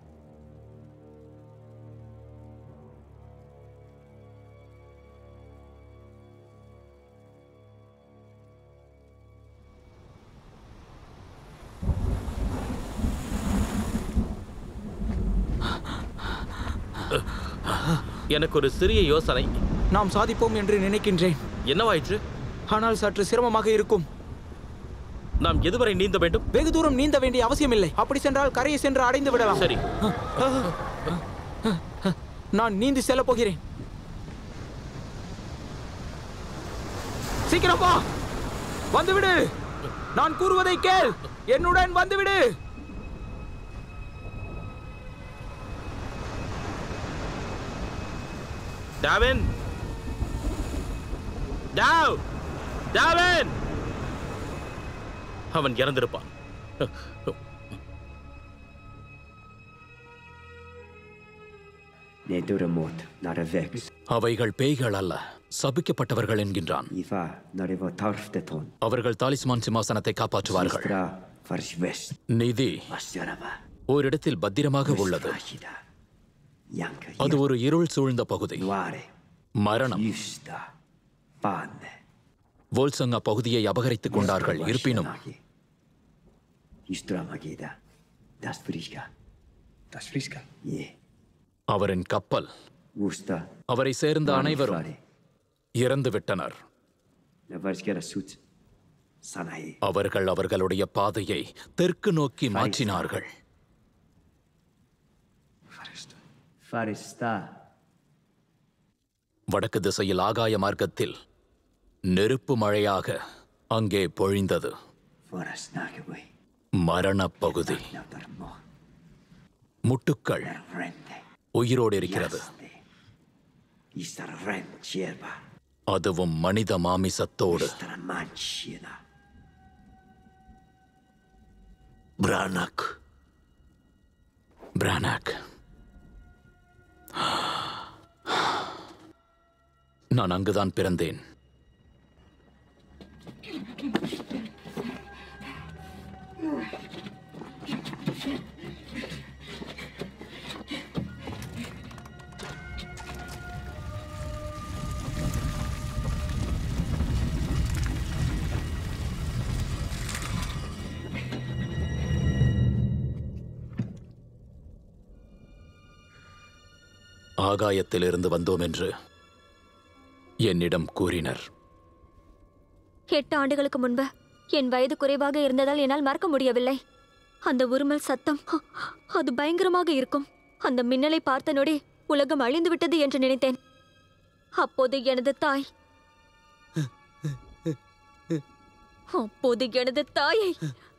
எனக்கு ஒரு சிறிய யோசனை
நாம் சாதிப்போம் என்று நினைக்கின்றேன்
என்னவாயிற்று
ஆனால் சற்று சிரமமாக இருக்கும்
நாம் எதுவரை நீந்த வேண்டும்
வெகு தூரம் நீந்த வேண்டிய அவசியமில்லை அப்படி சென்றால் கரையை சென்று அடைந்து விடலாம்
சரி
நான் நீந்தி செல்ல போகிறேன் சீக்கிரம் வா வந்துவிடு நான் கூறுவதை கேள் என்னுடன் வந்துவிடு
டாவின் டாவ் டாவின் அவன் இறந்திருப்பான்
Neduremot när det väcks.
அவைகள் பேய்கள் அல்ல சபிக்கப்பட்டவர்கள் என்கின்றான்
Iva när det var tarfteton.
அவர்கள் தாலிஸ்மான் சிம்மாசனத்தை காப்பாற்றுவார்கள்
Sistra vars väst.
நிதி
Vasjarava.
ஓரிடத்தில் பத்திரமாக உள்ளது
Janka
அது ஒரு இருள் சூழ்ந்த பகுதி
Nuare.
மரணம்
Justa. Panne.
வோல்சங்கா பகுதியை அபகரித்துக் கொண்டார்கள் இருப்பினும்
Justra magida. Das friska. Das friska. Yeah.
அவரின் கப்பல்
Usta.
அவரை சேர்ந்த அனைவரும் இறந்து விட்டனர்
När varskara sut. Sanae.
அவர்கள் அவர்களுடைய பாதையை தெற்கு நோக்கி மாற்றினார்கள்
Farista.
வடக்கு திசையில் ஆகாய மார்க்கத்தில் நெருப்பு மழையாக அங்கே பொழிந்தது
Vara snagaway.
மரணப் பகுதி முட்டுக்கள் உயிரோடு இருக்கிறது
Istar ren kjerba.
அதுவும் மனித மாமிசத்தோடு
Istar manchina.
பிரானக் பிரானக் நான் அங்குதான் பிறந்தேன் ஆகாயத்திலிருந்து வந்தோம் என்று என்னிடம் கூறினர்
எட்டு ஆண்டுகளுக்கு முன்பு என் வயது குறைவாக இருந்ததால் என்னால் மறக்க முடியவில்லை அந்த உருமல் சத்தம் அ, அது பயங்கரமாக இருக்கும் அந்த மின்னலை பார்த்த நொடி உலகம் அழிந்து விட்டது என்று நினைத்தேன் அப்போது எனது தாய் அப்போது எனது தாயை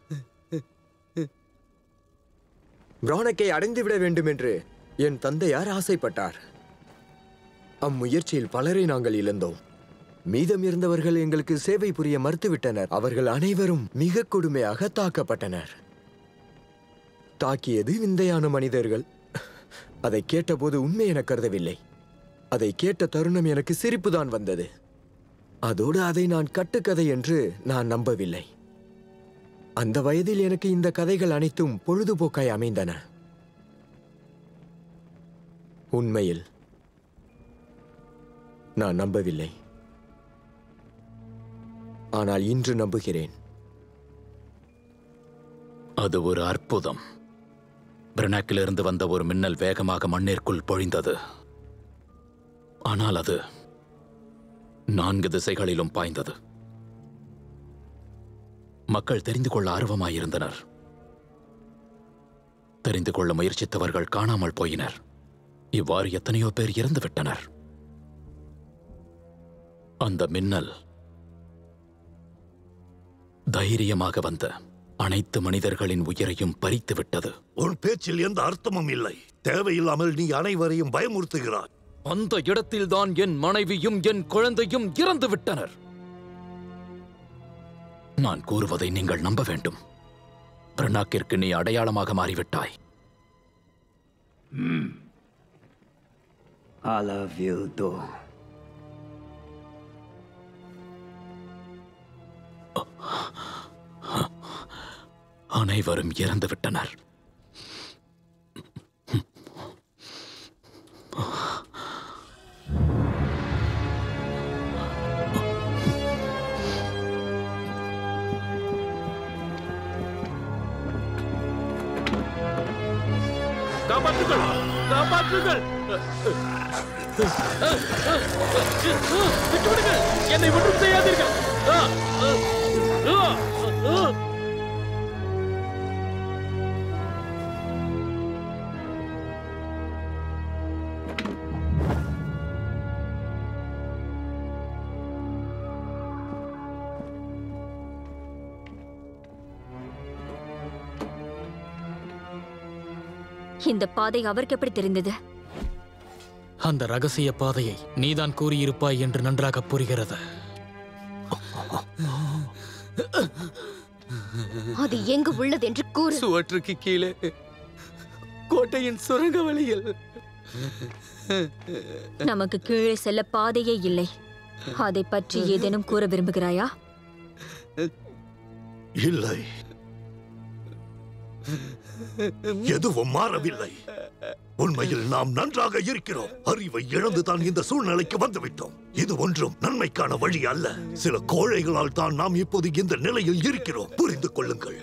பிரானக்கை அடைந்து விட வேண்டும் என்று என் தந்தையார் ஆசைப்பட்டார் அம்முயற்சியில் பலரை நாங்கள் இழந்தோம் மீதம் இருந்தவர்கள் எங்களுக்கு சேவை புரிய மறுத்துவிட்டனர் அவர்கள் அனைவரும் மிக கொடுமையாக தாக்கப்பட்டனர் தாக்கியது விந்தையான மனிதர்கள் அதை கேட்டபோது உண்மை என கருதவில்லை அதை கேட்ட தருணம் எனக்கு சிரிப்புதான் வந்தது அதோடு அதை நான் கட்டுக்கதை என்று நான் நம்பவில்லை அந்த வயதில் எனக்கு இந்த கதைகள் அனைத்தும் பொழுதுபோக்காய் அமைந்தன உண்மையில் நான் நம்பவில்லை ஆனால் இன்று நம்புகிறேன்
அது ஒரு அற்புதம் பிரனாக்கிலிருந்து வந்த ஒரு மின்னல் வேகமாக மண்ணிற்குள் பொழிந்தது ஆனால் அது நான்கு திசைகளிலும் பாய்ந்தது மக்கள் தெரிந்து கொள்ள ஆர்வமாயிருந்தனர் தெரிந்து கொள்ள முயற்சித்தவர்கள் காணாமல் போயினர் இவ்வாறு எத்தனையோ பேர் இறந்து விட்டனர் அந்த மின்னல் தைரியமாக வந்த அனைத்து மனிதர்களின் உயிரையும் பறித்து விட்டது
உன் பேச்சில் எந்த அர்த்தமும் இல்லை தேவையில்லாமல் நீ அனைவரையும் பயமுறுத்துகிறாய்
அந்த இடத்தில்தான் என் மனைவியும் என் குழந்தையும் இறந்து விட்டனர் நான் கூறுவதை நீங்கள் நம்ப வேண்டும் பிரனாக்கிற்கு நீ அடையாளமாக மாறிவிட்டாய்
I love you too.
அனைவரும் இறந்து விட்டனர்
காப்பாற்றுங்கள் காப்பாற்றுங்கள் விட்டுவிடுங்கள் என்னை ஒன்றும் செய்யாதீர்கள் ஆ, ஆ, ஆ, ஆ.
இந்த பாதை அவருக்கு எப்படி தெரிந்தது
அந்த ரகசிய பாதையை நீதான் கூறியிருப்பாய் என்று நன்றாக புரிகிறது
அது எங்கு உள்ளது என்று கூறு
சுவற்றுக்கு கீழே கோட்டையின் சுரங்க வழியில்
நமக்கு கீழே செல்ல பாதையே இல்லை அதை பற்றி ஏதேனும் கூற விரும்புகிறாயா
இல்லை எதுவும் மாறவில்லை உண்மையில் நாம் நன்றாக இருக்கிறோம் அறிவை இழந்துதான் இந்த சூழ்நிலைக்கு வந்துவிட்டோம் இது ஒன்றும் நன்மைக்கான வழி அல்ல சில கோழைகளால் தான் நாம் இப்போது இந்த நிலையில் இருக்கிறோம் புரிந்து கொள்ளுங்கள்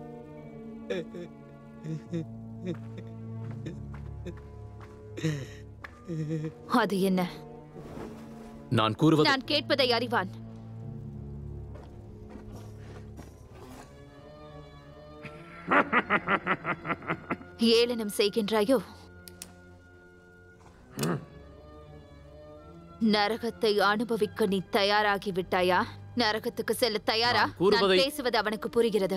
அது என்ன
நான் கூறுவது
நான் கேட்பதை அறிவான் ஏளனம் செய்கின்றாயோ நரகத்தை அனுபவிக்க நீ தயாராகி விட்டாயா நரகத்துக்கு செல்ல தயாரா
நான் கூறுவதை-
நான் பேசுவது அவனுக்கு புரிகிறது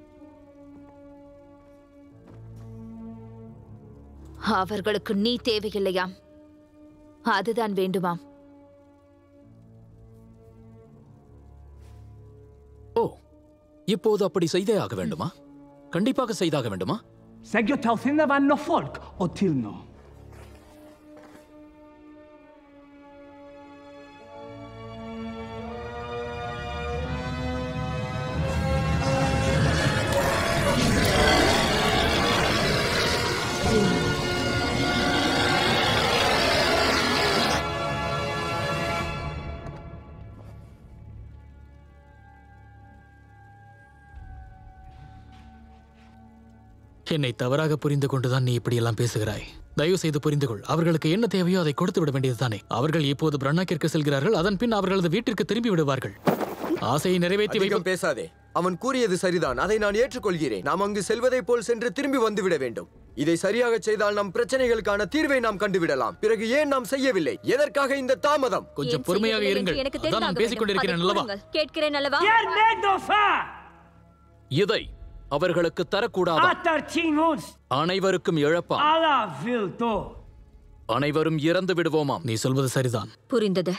அவர்களுக்கு நீ தேவையில்லையாம் அதுதான் வேண்டுமாம்
ஓ இப்போது அப்படி செய்தே ஆக வேண்டுமா கண்டிப்பாக செய்தாக வேண்டுமா
Säg till sinne vann folk och till nå.
என்னை தவறாக புரிந்து கொண்டுதான் நீ இப்படியெல்லாம் பேசுகிறாய் தயவு செய்து புரிந்து கொள் அவர்களுக்கு என்ன தேவையோ அதை கொடுத்து விட வேண்டியதுதானே அவர்கள் இப்போது பிரண்ணாக்கிற்கு செல்கிறார்கள் அதன் பின் அவர்களது வீட்டிற்கு திரும்பி விடுவார்கள் ஆசையை நிறைவேற்றி
அதிகம்
வைப்ப
பேசாதே அவன் கூறியது சரிதான் அதை நான் ஏற்றுக்கொள்கிறேன் நாம் அங்கு செல்வதைப் போல் சென்று திரும்பி வந்துவிட வேண்டும் இதை சரியாக செய்தால் நம் பிரச்சனைகளுக்கான தீர்வை நாம் கண்டுவிடலாம் பிறகு ஏன் நாம் செய்யவில்லை எதற்காக இந்த தாமதம்
கொஞ்சம் பொறுமையாக இருங்கள்
எனக்கு
அதான்
தெரிந்தாக
நான் பேசிக்
வேண்டும்.
கொண்டிருக்கிறேன்
அதை
அல்லவா
கூறுங்கள். கேட்கிறேன் அல்லவா
இதை அவர்களுக்கு தரக்கூடாது
Atartinus
அனைவருக்கும் இழப்பாம்
alla vilto.
அனைவரும் இறந்து விடுவோமாம் நீ சொல்வது சரிதான்
புரிந்தது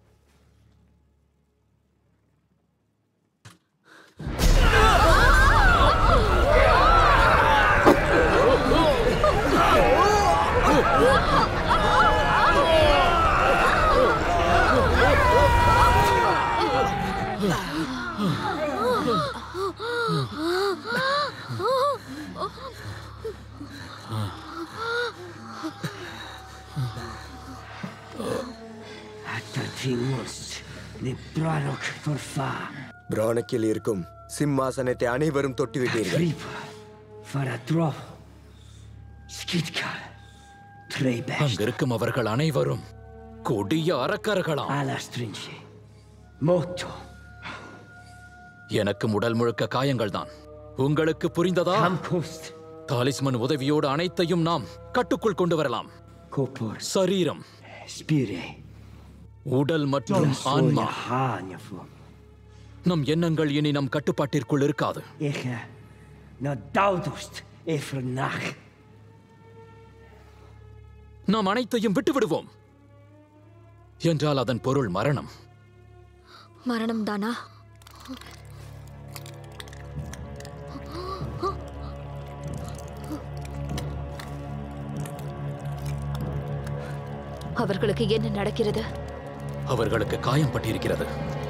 Atartinus de Branok forfa.
பிராணக்கில் இருக்கும் சிம்மாசனத்தை அனைவரும் தொட்டுவிட்டீர்கள்
Faratro. Skitkal. Trebest.
அங்கிருக்கும் அவர்கள் அனைவரும் கொடிய அரக்கர்களாம்
Alastrinche. Moto.
எனக்கு உடல் முழுக்க காயங்கள் தான் உங்களுக்கு புரிந்ததா தாலிஸ்மன் உதவியோடு அனைத்தையும் நாம் கட்டுக்குள் கொண்டு வரலாம்
Kopor.
சரீரம்
Spire.
உடல் மற்றும் ஆன்மா
Donsvoja hanjafo.
நம் எண்ணங்கள் இனி நம் கட்டுப்பாட்டிற்குள் இருக்காது
Eche. Na daudust. Efrenach.
நாம் அனைத்தையும் விட்டு விடுவோம் என்றால் அதன் பொருள் மரணம்
மரணம் தானா
அவர்களுக்கு என்ன நடக்கிறது
அவர்களுக்கு காயம் பட்டிருக்கிறது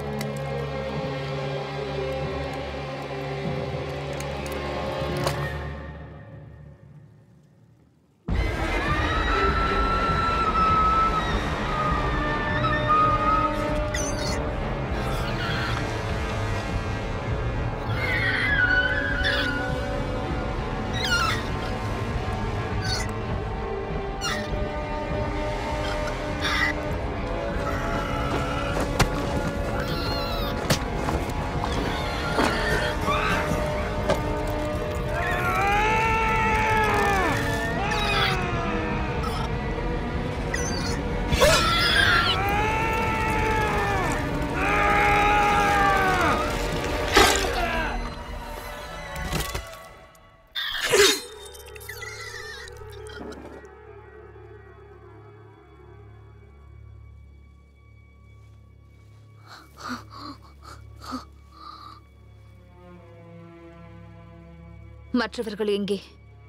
மற்றவர்கள் எங்கே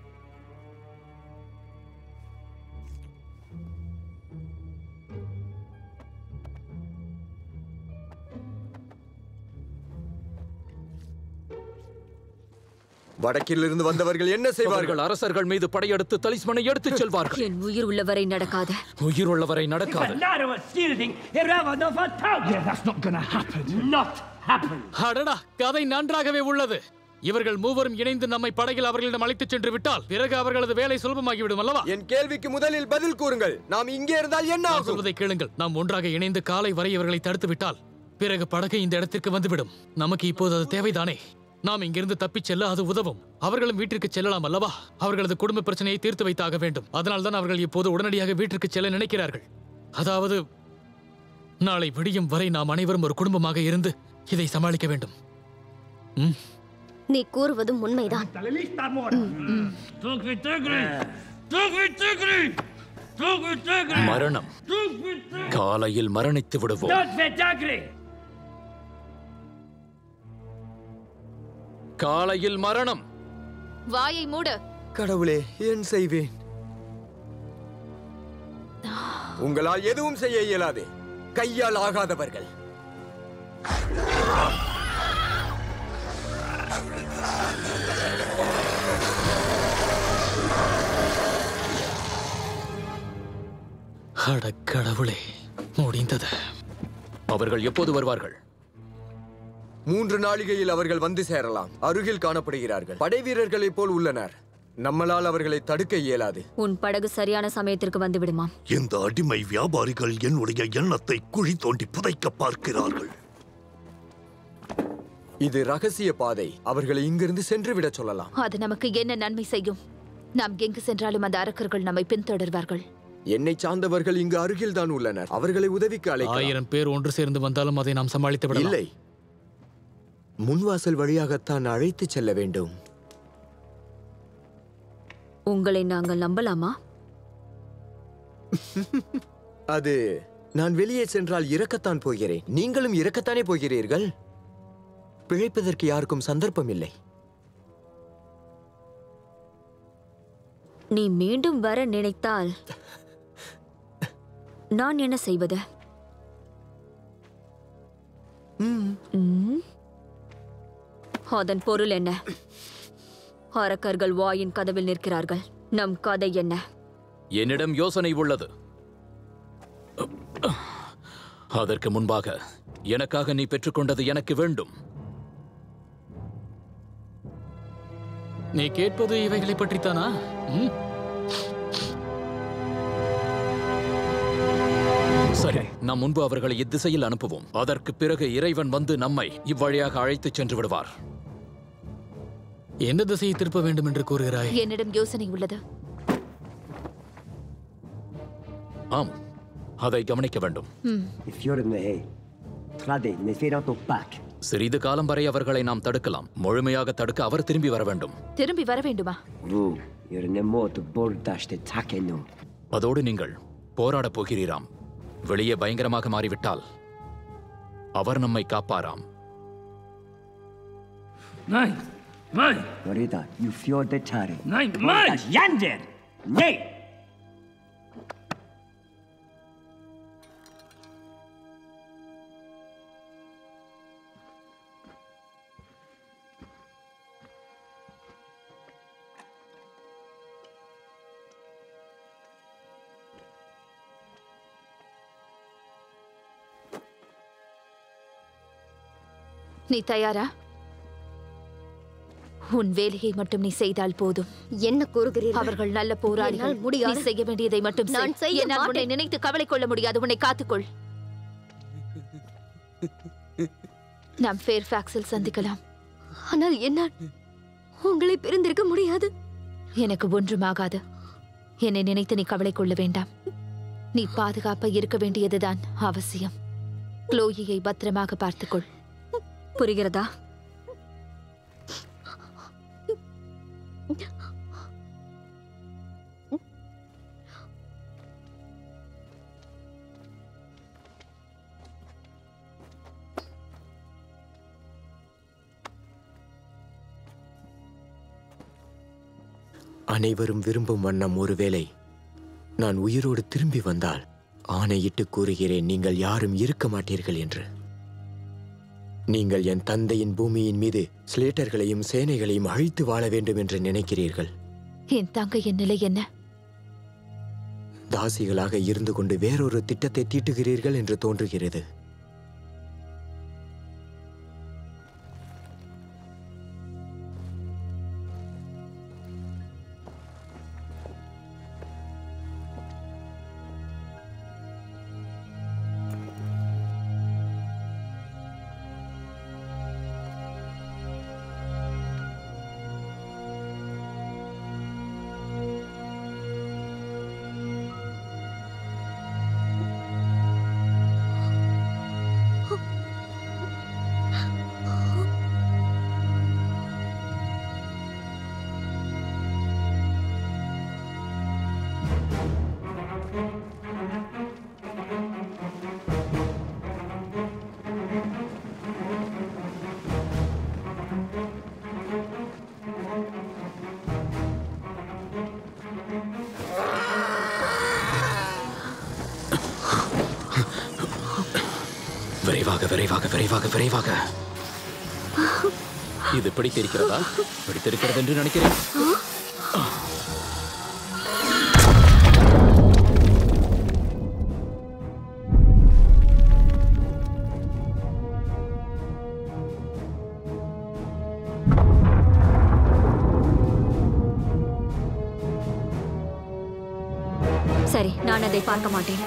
வடக்கிலிருந்து வந்தவர்கள் என்ன செய்வார்கள்
அவர்கள் அரசர்கள் மீது படையெடுத்து தலிஸ்மனை எடுத்துச் செல்வார்கள்
என் உயிர் உள்ளவரை நடக்காது
உயிர் உள்ளவரை நடக்காது
Narrow shielding. Irrelevant of a town. Yeah, that's not gonna happen. Not happen.
அடடா கதை நன்றாகவே உள்ளது இவர்கள் மூவரும் இணைந்து நம்மை படகில் அவர்களிடம் அழைத்துச் சென்று விட்டால் பிறகு அவர்களது வேலை சுலபமாகிவிடும் அல்லவா
என் கேள்விக்கு முதலில் பதில் கூறுங்கள் நாம் இங்கே இருந்தால் என்ன
நான்
ஆகும்
சொல்வதை கேளுங்கள் நாம் ஒன்றாக இணைந்து காலை வரை இவர்களை தடுத்து விட்டால் பிறகு படகு இந்த இடத்திற்கு வந்துவிடும் நமக்கு இப்போது அது தேவைதானே நாம் இங்கிருந்து தப்பிச் செல்ல அது உதவும் அவர்களும் வீட்டிற்கு செல்லலாம் அல்லவா அவர்களது குடும்ப பிரச்சனையை தீர்த்து வைத்தாக வேண்டும் அதனால்தான் அவர்கள் இப்போது உடனடியாக வீட்டிற்கு செல்ல நினைக்கிறார்கள் அதாவது நாளை விடியும் வரை நாம் அனைவரும் ஒரு குடும்பமாக இருந்து இதை சமாளிக்க வேண்டும் ம்
நீ கூறுவதும் உண்மைதான்
Tugri tugri. Tugri tugri. Tugri tugri.
மரணம்
Tugri tugri.
காலையில் மரணித்து விடுவோம்
Don't be tugri.
காலையில் மரணம்
வாயை மூடு
கடவுளே ஏன் செய்வேன் உங்களால் எதுவும் செய்ய இயலாது கையால் ஆகாதவர்கள்
அட கடவுளே முடிந்தது அவர்கள் எப்போது வருவார்கள்
மூன்று நாளிகையில் அவர்கள் வந்து சேரலாம் அருகில் காணப்படுகிறார்கள் படை வீரர்களைப் போல் உள்ளனர் நம்மளால் அவர்களை தடுக்க இயலாது
உன் படகு சரியான சமயத்திற்கு வந்து விடுமாம்
இந்த அடிமை வியாபாரிகள் என்னுடைய எண்ணத்தை குழி தோண்டி புதைக்க பார்க்கிறார்கள்
இது ரகசிய பாதை அவர்களை இங்கிருந்து சென்று விட சொல்லலாம்
அது நமக்கு என்ன நன்மை செய்யும் நாம் எங்கு சென்றாலும் அந்த அரக்கர்கள் நம்மை பின்தொடர்வார்கள்
என்னை சார்ந்தவர்கள் இங்கு அருகில் தான் உள்ளனர் அவர்களை உதவிக்கு அழைக்கலாம்
ஆயிரம் பேர் ஒன்று சேர்ந்து வந்தாலும் அதை நாம் சமாளித்து விடலாம்
இல்லை முன்வாசல் வழியாகத்தான் அழைத்து செல்ல வேண்டும்
உங்களை நாங்கள் நம்பலாமா
அது நான் வெளியே சென்றால் இறக்கத்தான் போகிறேன் நீங்களும் இறக்கத்தானே போகிறீர்கள் பிழைப்பதற்கு யாருக்கும் சந்தர்ப்பம் இல்லை
நீ மீண்டும் வர நினைத்தால் நான் என்ன செய்வது ம். அதன் பொருள் என்ன அரக்கர்கள் வாயின் கதவில் நிற்கிறார்கள் நம் கதை என்ன
என்னிடம் யோசனை உள்ளது அதற்கு முன்பாக எனக்காக நீ பெற்றுக்கொண்டது எனக்கு வேண்டும் நீ கேட்பது இவைகளை பற்றித்தானா ம்? சரி நாம் முன்பு அவர்களை இத்திசையில் அனுப்புவோம் அதற்கு பிறகு இறைவன் வந்து நம்மை இவ்வழியாக அழைத்துச் சென்று விடுவார் எந்த திசையை திருப்ப வேண்டும் என்று கூறுகிறாய்
என்னிடம் யோசனை உள்ளது
ஆம் அதை கவனிக்க வேண்டும்
ம்.
Il fiore ne è. Trade, ne svegliato pac.
சிறிது காலம் வரை அவர்களை நாம் தடுக்கலாம் முழுமையாக தடுக்க அவர் திரும்பி வர வேண்டும்
திரும்பி வர வேண்டுமா
Vu, ir ne moto bordaste takenu.
அதோடு நீங்கள் போராடப் போகிறீராம் வெளியே பயங்கரமாக மாறிவிட்டால் அவர் நம்மை காப்பாராம்
Nein, nein,
Norida, you fior de tare.
nein, nein!
Yander! Nee!
நீ தயாரா உன் வேலையை மட்டும் நீ செய்தால் போதும்
என்ன கூறுகிறீர்கள்
அவர்கள் நல்ல போராளிகள்
என்னால் முடியாது.
நீ செய்ய வேண்டியதை மட்டும்
நான்
செய்.
செய்ய
என்னால் உன்னை
மாட்டேன்.
நினைத்து கவலை கொள்ள முடியாது உன்னை காத்துக்கொள் நாம் ஃபேர்ஃபாக்ஸில் சந்திக்கலாம்
ஆனால் என்னால் உங்களை பிரிந்திருக்க முடியாது
எனக்கு ஒன்றுமாகாது என்னை நினைத்து நீ கவலை கொள்ள வேண்டாம் நீ பாதுகாப்பா இருக்க வேண்டியதுதான் அவசியம் க்ளோயியை பத்திரமாக பார்த்துக்கொள்
புரிகிறதா
அனைவரும் விரும்பும் வண்ணம் ஒருவேளை நான் உயிரோடு திரும்பி வந்தால் ஆணையிட்டு கூறுகிறேன் நீங்கள் யாரும் இருக்க மாட்டீர்கள் என்று நீங்கள் என் தந்தையின் பூமியின் மீது ஸ்லேட்டர்களையும் சேனைகளையும் அழித்து வாழ வேண்டும் என்று நினைக்கிறீர்கள்
என் தங்கையின் நிலை என்ன
தாசிகளாக இருந்து கொண்டு வேறொரு திட்டத்தை தீட்டுகிறீர்கள் என்று தோன்றுகிறது
விரைவாக விரைவாக விரைவாக விரைவாக இது பிடித்திருக்கிறதா பிடித்திருக்கிறது என்று நினைக்கிறேன்
சரி நான் அதை பார்க்க மாட்டேன்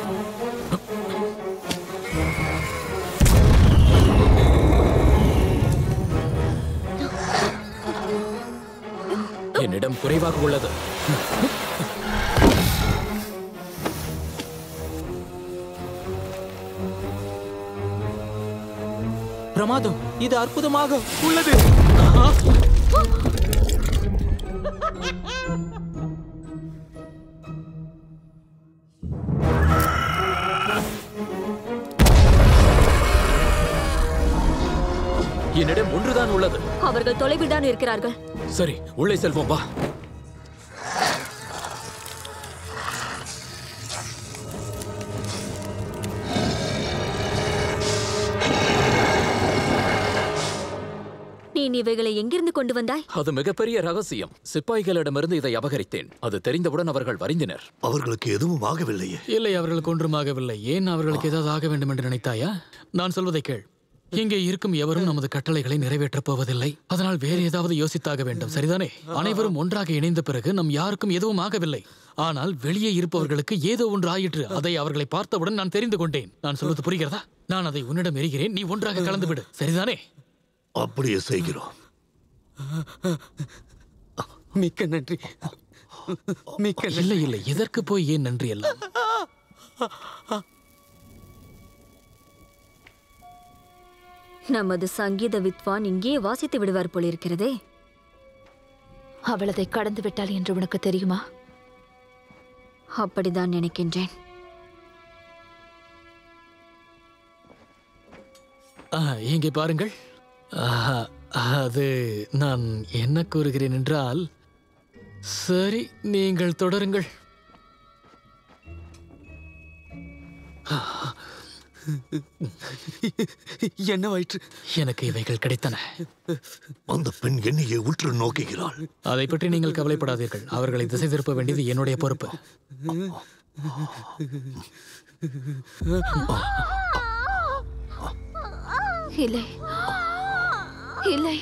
என்னிடம் குறைவாக உள்ளது
பிரமாதம் இது அற்புதமாக உள்ளது
என்னிடம் ஒன்றுதான் உள்ளது
அவர்கள் தொலைவில் தான் இருக்கிறார்கள்
சரி உள்ளே செல்வோம் வா
நீ இவைகளை எங்கிருந்து கொண்டு வந்தாய்
அது மிகப்பெரிய ரகசியம் சிப்பாய்களிடமிருந்து இதை அபகரித்தேன் அது தெரிந்தவுடன் அவர்கள் வருந்தினர்
அவர்களுக்கு எதுவும் ஆகவில்லையே
இல்லை அவர்களுக்கு ஒன்றும் ஆகவில்லை ஏன் அவர்களுக்கு ஏதாவது ஆக வேண்டும் என்று நினைத்தாயா நான் சொல்வதை கேள் இங்கே இருக்கும் எவரும் நமது கட்டளைகளை நிறைவேற்றப் போவதில்லை அதனால் வேறு ஏதாவது யோசித்தாக வேண்டும் சரிதானே அனைவரும் ஒன்றாக இணைந்த பிறகு நம் யாருக்கும் எதுவும் ஆகவில்லை ஆனால் வெளியே இருப்பவர்களுக்கு ஏதோ ஒன்று ஆயிற்று அதை அவர்களை பார்த்தவுடன் நான் தெரிந்து கொண்டேன் நான் சொல்வது புரிகிறதா நான் அதை உன்னிடம் எரிகிறேன் நீ ஒன்றாக கலந்து விடு சரிதானே
அப்படியே செய்கிறோம்
மிக்க நன்றி மிக்க
இல்லை இல்லை இதற்கு போய் ஏன் நன்றி எல்லாம்
நமது சங்கீத வித்வான் இங்கே வாசித்து விடுவார் போலிருக்கிறதே
அவள் அதை கடந்து விட்டாள் என்று உனக்கு தெரியுமா
அப்படிதான் நினைக்கின்றேன்
ஆ, இங்கே பாருங்கள் ஆ, அது நான் என்ன கூறுகிறேன் என்றால் சரி நீங்கள் தொடருங்கள்
என்ன வயிற்று
எனக்கு இவைகள் கிடைத்தன
அந்த பெண் என்னையே உற்று நோக்குகிறாள்
அதை பற்றி நீங்கள் கவலைப்படாதீர்கள் அவர்களை திசை திருப்ப வேண்டியது என்னுடைய பொறுப்பு
இல்லை இல்லை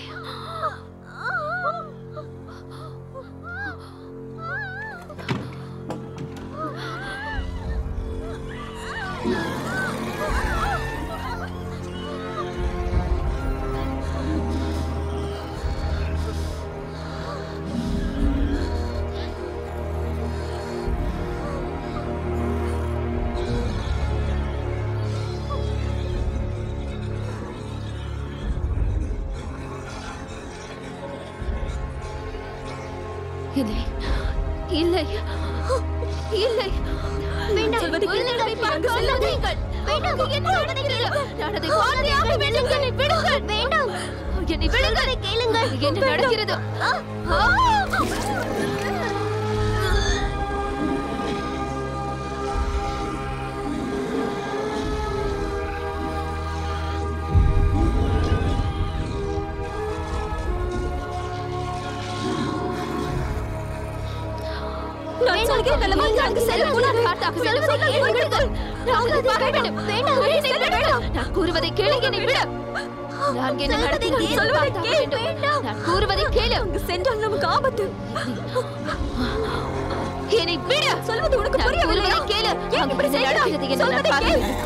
இல்லை இல்லை இல்லை
வேண்டாம்
சொல்வதை
ஒரு
கேளுங்கள்.
நிமிடம்
அங்கு
பார்க்க
செல்லாதீர்கள்.
வேண்டாம்
என்ன சொல்வதை கேளுங்கள். நான் அதை
வார்த்தையாக
வார்த்தையாக
விடுங்கள்.
என்னை விடுங்கள்.
வேண்டாம்
என்னை விடுங்கள்.
கேளுங்கள்
என்ன நடக்கிறது ஆ!
நான் சொல்கிறேன் அல்லவா அங்கு செல்ல
நான் பார்த்தாக வேண்டும்.
சொல்வதை
என்னை
கேளுங்கள்.
விடுங்கள். நான் அதை பார்க்க வேண்டும்.
வேண்டாம்.
என்னை விடுங்கள். நான் கூறுவதை கேளு என்னை விடு நான் என்ன
சொல்வதை
நடக்கிறது
கேள்.
என்று
சொல்வதை
பார்த்தாக
கேள்.
வேண்டும்.
வேண்டாம்.
நான் கூறுவதை கேளு
அங்கு சென்றால் நமக்கு ஆபத்து
என்னை விடு
சொல்வது உனக்கு
நான்
புரியவில்லை
கூறுவதை கேளு
ஏன்
அங்கு
இப்படி
என்ன
செய்கிறாய்?
நடக்கிறது என்று நான்
சொல்வதை
பார்க்க
கேள்.
வேண்டும்.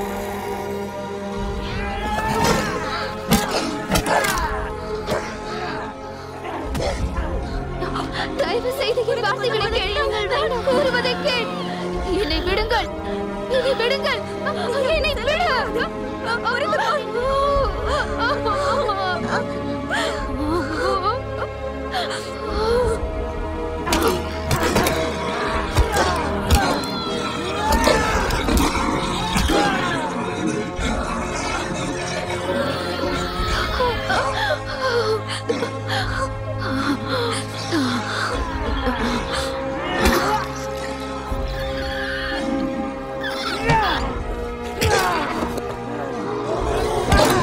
தயவு செய்து என் வார்த்தைகளை கேளுங்கள் நான் கூறுவதை கேள் என்னை விடுங்கள் என்னை விடுங்கள் என்னை விடு அவருக்கு
வேண்டாம்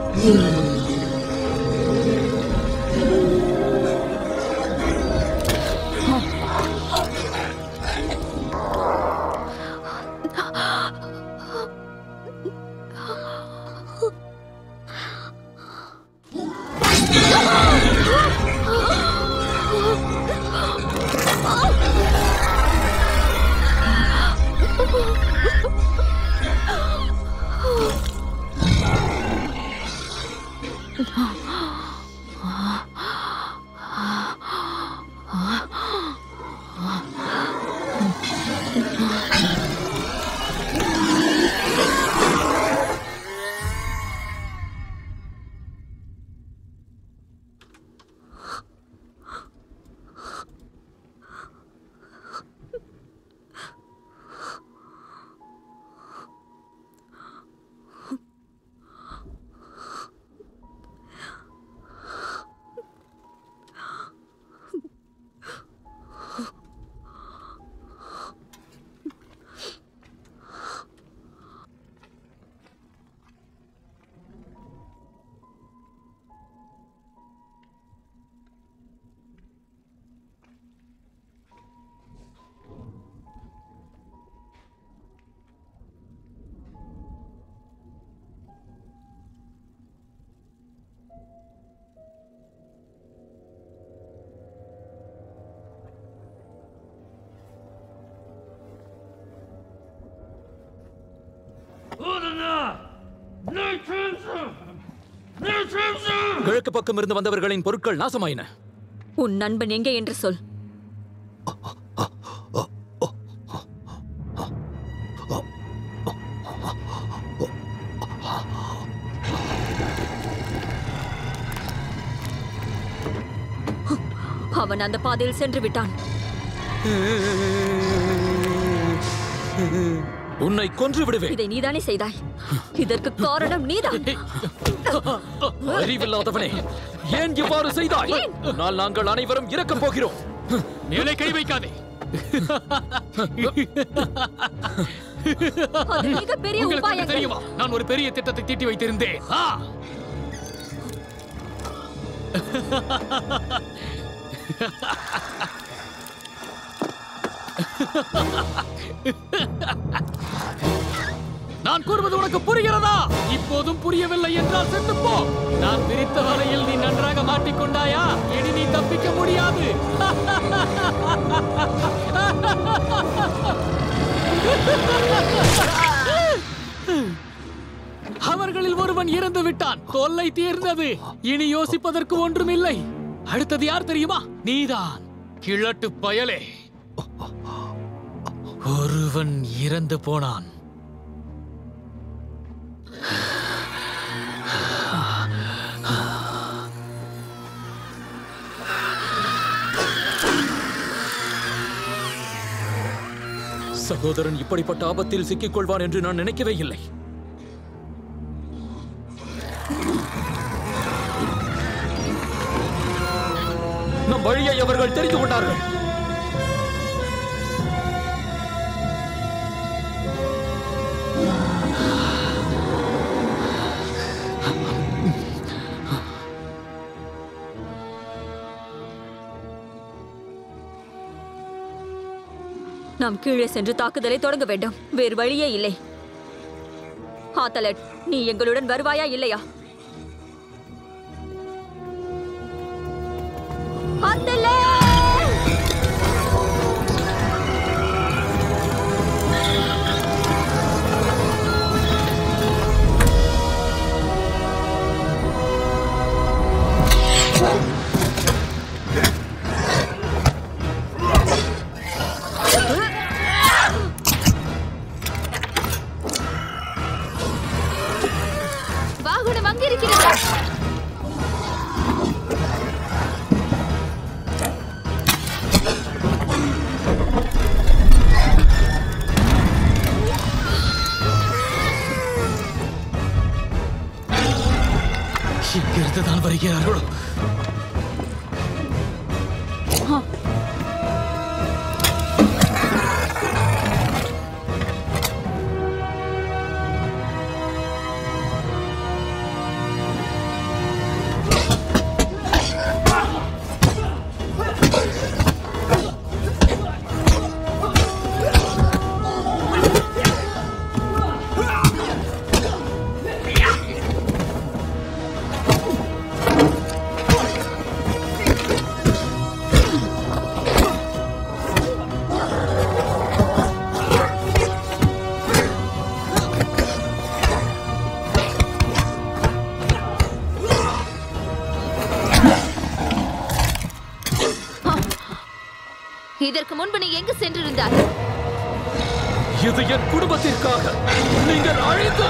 கிழக்கு பக்கம் இருந்து வந்தவர்களின் பொருட்கள் நாசமாயின
உன் நண்பன் எங்கே என்று சொல் அவன் அந்த பாதையில் சென்று விட்டான்
உன்னை கொன்று விடுவேன்
இதை நீதானே செய்தாய் இதற்கு காரணம் நீதான்
அறிவில்லாதவனே ஏன் இவ்வாறு செய்தாய் நாள் நாங்கள் அனைவரும் இறக்கப் போகிறோம்
மேலே கை வைக்காதே
அது மிகப்பெரிய
உங்களுக்கு ஒன்று
உபாயங்கள்.
தெரியுமா நான் ஒரு பெரிய திட்டத்தை தீட்டி வைத்திருந்தேன் ஆ! நான் கூறுவது உனக்கு புரிகிறதா இப்போதும் புரியவில்லை என்றால் செத்து போ நான் பிரித்த வலையில் நீ நன்றாக மாட்டிக்கொண்டாயா இனி நீ தப்பிக்க முடியாது அவர்களில் ஒருவன் இறந்து விட்டான் தொல்லை தீர்ந்தது இனி யோசிப்பதற்கு ஒன்றுமில்லை அடுத்தது யார் தெரியுமா நீதான் கிழட்டு பயலே ஒருவன் இறந்து போனான்
சகோதரன் இப்படிப்பட்ட ஆபத்தில் சிக்கிக் கொள்வான் என்று நான் நினைக்கவே இல்லை நம் வழியை அவர்கள் தெரிந்து கொண்டார்கள்
நாம் கீழே சென்று தாக்குதலை தொடங்க வேண்டும் வேறு வழியே இல்லை ஆத்தலட் நீ எங்களுடன் வருவாயா இல்லையா ஆத்தலட்!
வாகனம் அங்கிருக்கிறது
இங்கிருந்து தான் வருகிறார்களோ
இதற்கு முன்பு நீ எங்கு சென்றிருந்தாய்
இது என் குடும்பத்திற்காக நீங்கள் அழைத்த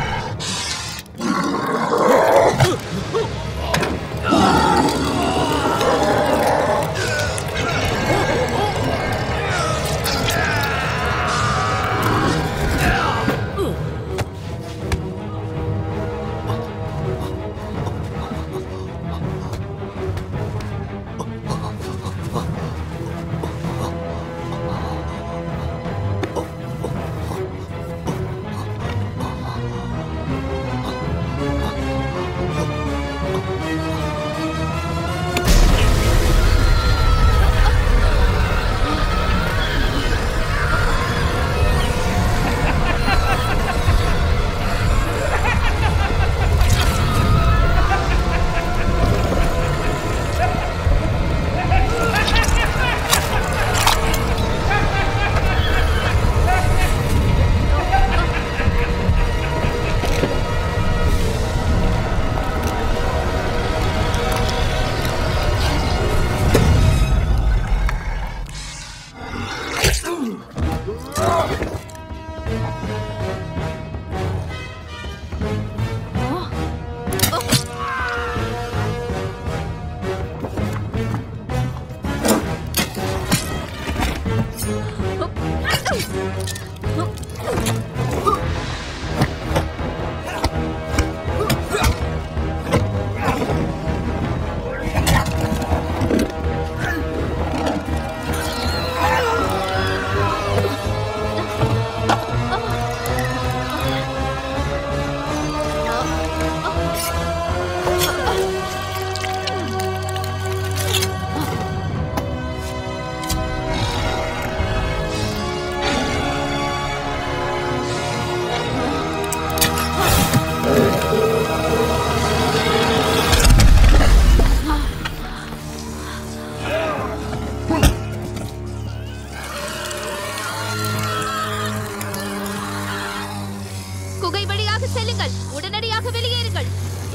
குகை வழியாக செல்லுங்கள் உடனடியாக வெளியேறுங்கள்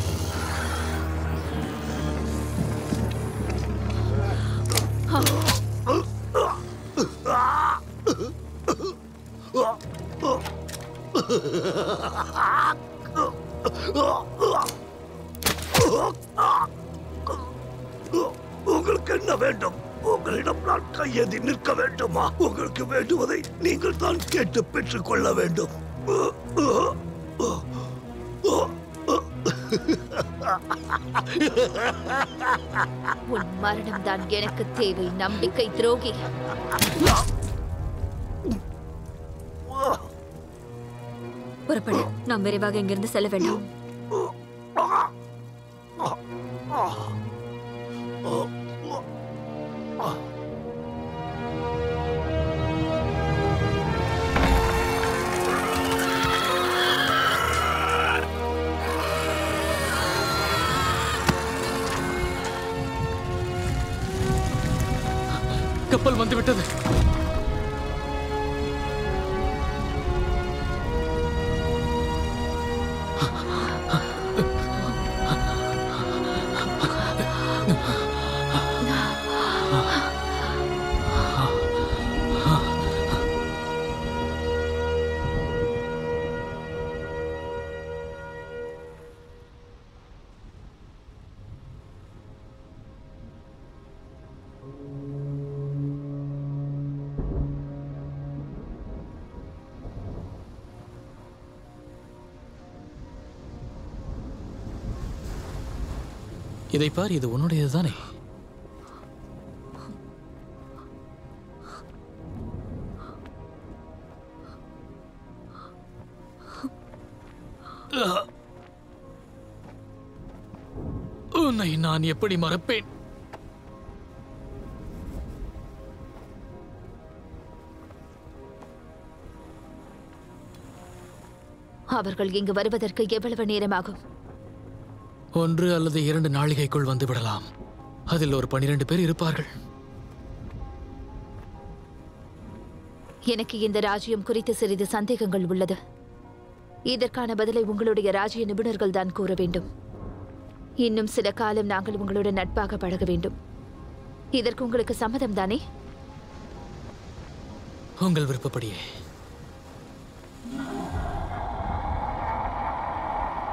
உங்களுக்கு என்ன வேண்டும் உங்களிடம் நான் கையேந்தி நிற்க வேண்டுமா உங்களுக்கு வேண்டுவதை நீங்கள் தான் கேட்டு பெற்றுக் கொள்ள வேண்டும்
உன் மரணம் தான் எனக்கு தேவை நம்பிக்கை துரோகி
புறப்படு நாம் விரைவாக இங்கிருந்து செல்ல வேண்டும்
கப்பல் வந்து விட்டது இதை பார் இது உன்னுடையது தானே உன்னை நான் எப்படி மறப்பேன்
அவர்கள் இங்கு வருவதற்கு எவ்வளவு நேரமாகும்
ஒன்று அல்லது இரண்டு நாளிகைக்குள் வந்து விடலாம் அதில் ஒரு பனிரெண்டு பேர் இருப்பார்கள்
எனக்கு இந்த ராஜ்யம் குறித்து சிறிது சந்தேகங்கள் உள்ளது இதற்கான பதிலை உங்களுடைய ராஜ்ய நிபுணர்கள் தான் கூற வேண்டும் இன்னும் சில காலம் நாங்கள் உங்களுடன் நட்பாக பழக வேண்டும் இதற்கு உங்களுக்கு சம்மதம் தானே
உங்கள் விருப்பப்படியே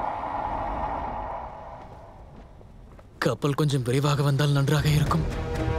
கப்பல் கொஞ்சம் விரைவாக வந்தால் நன்றாக இருக்கும்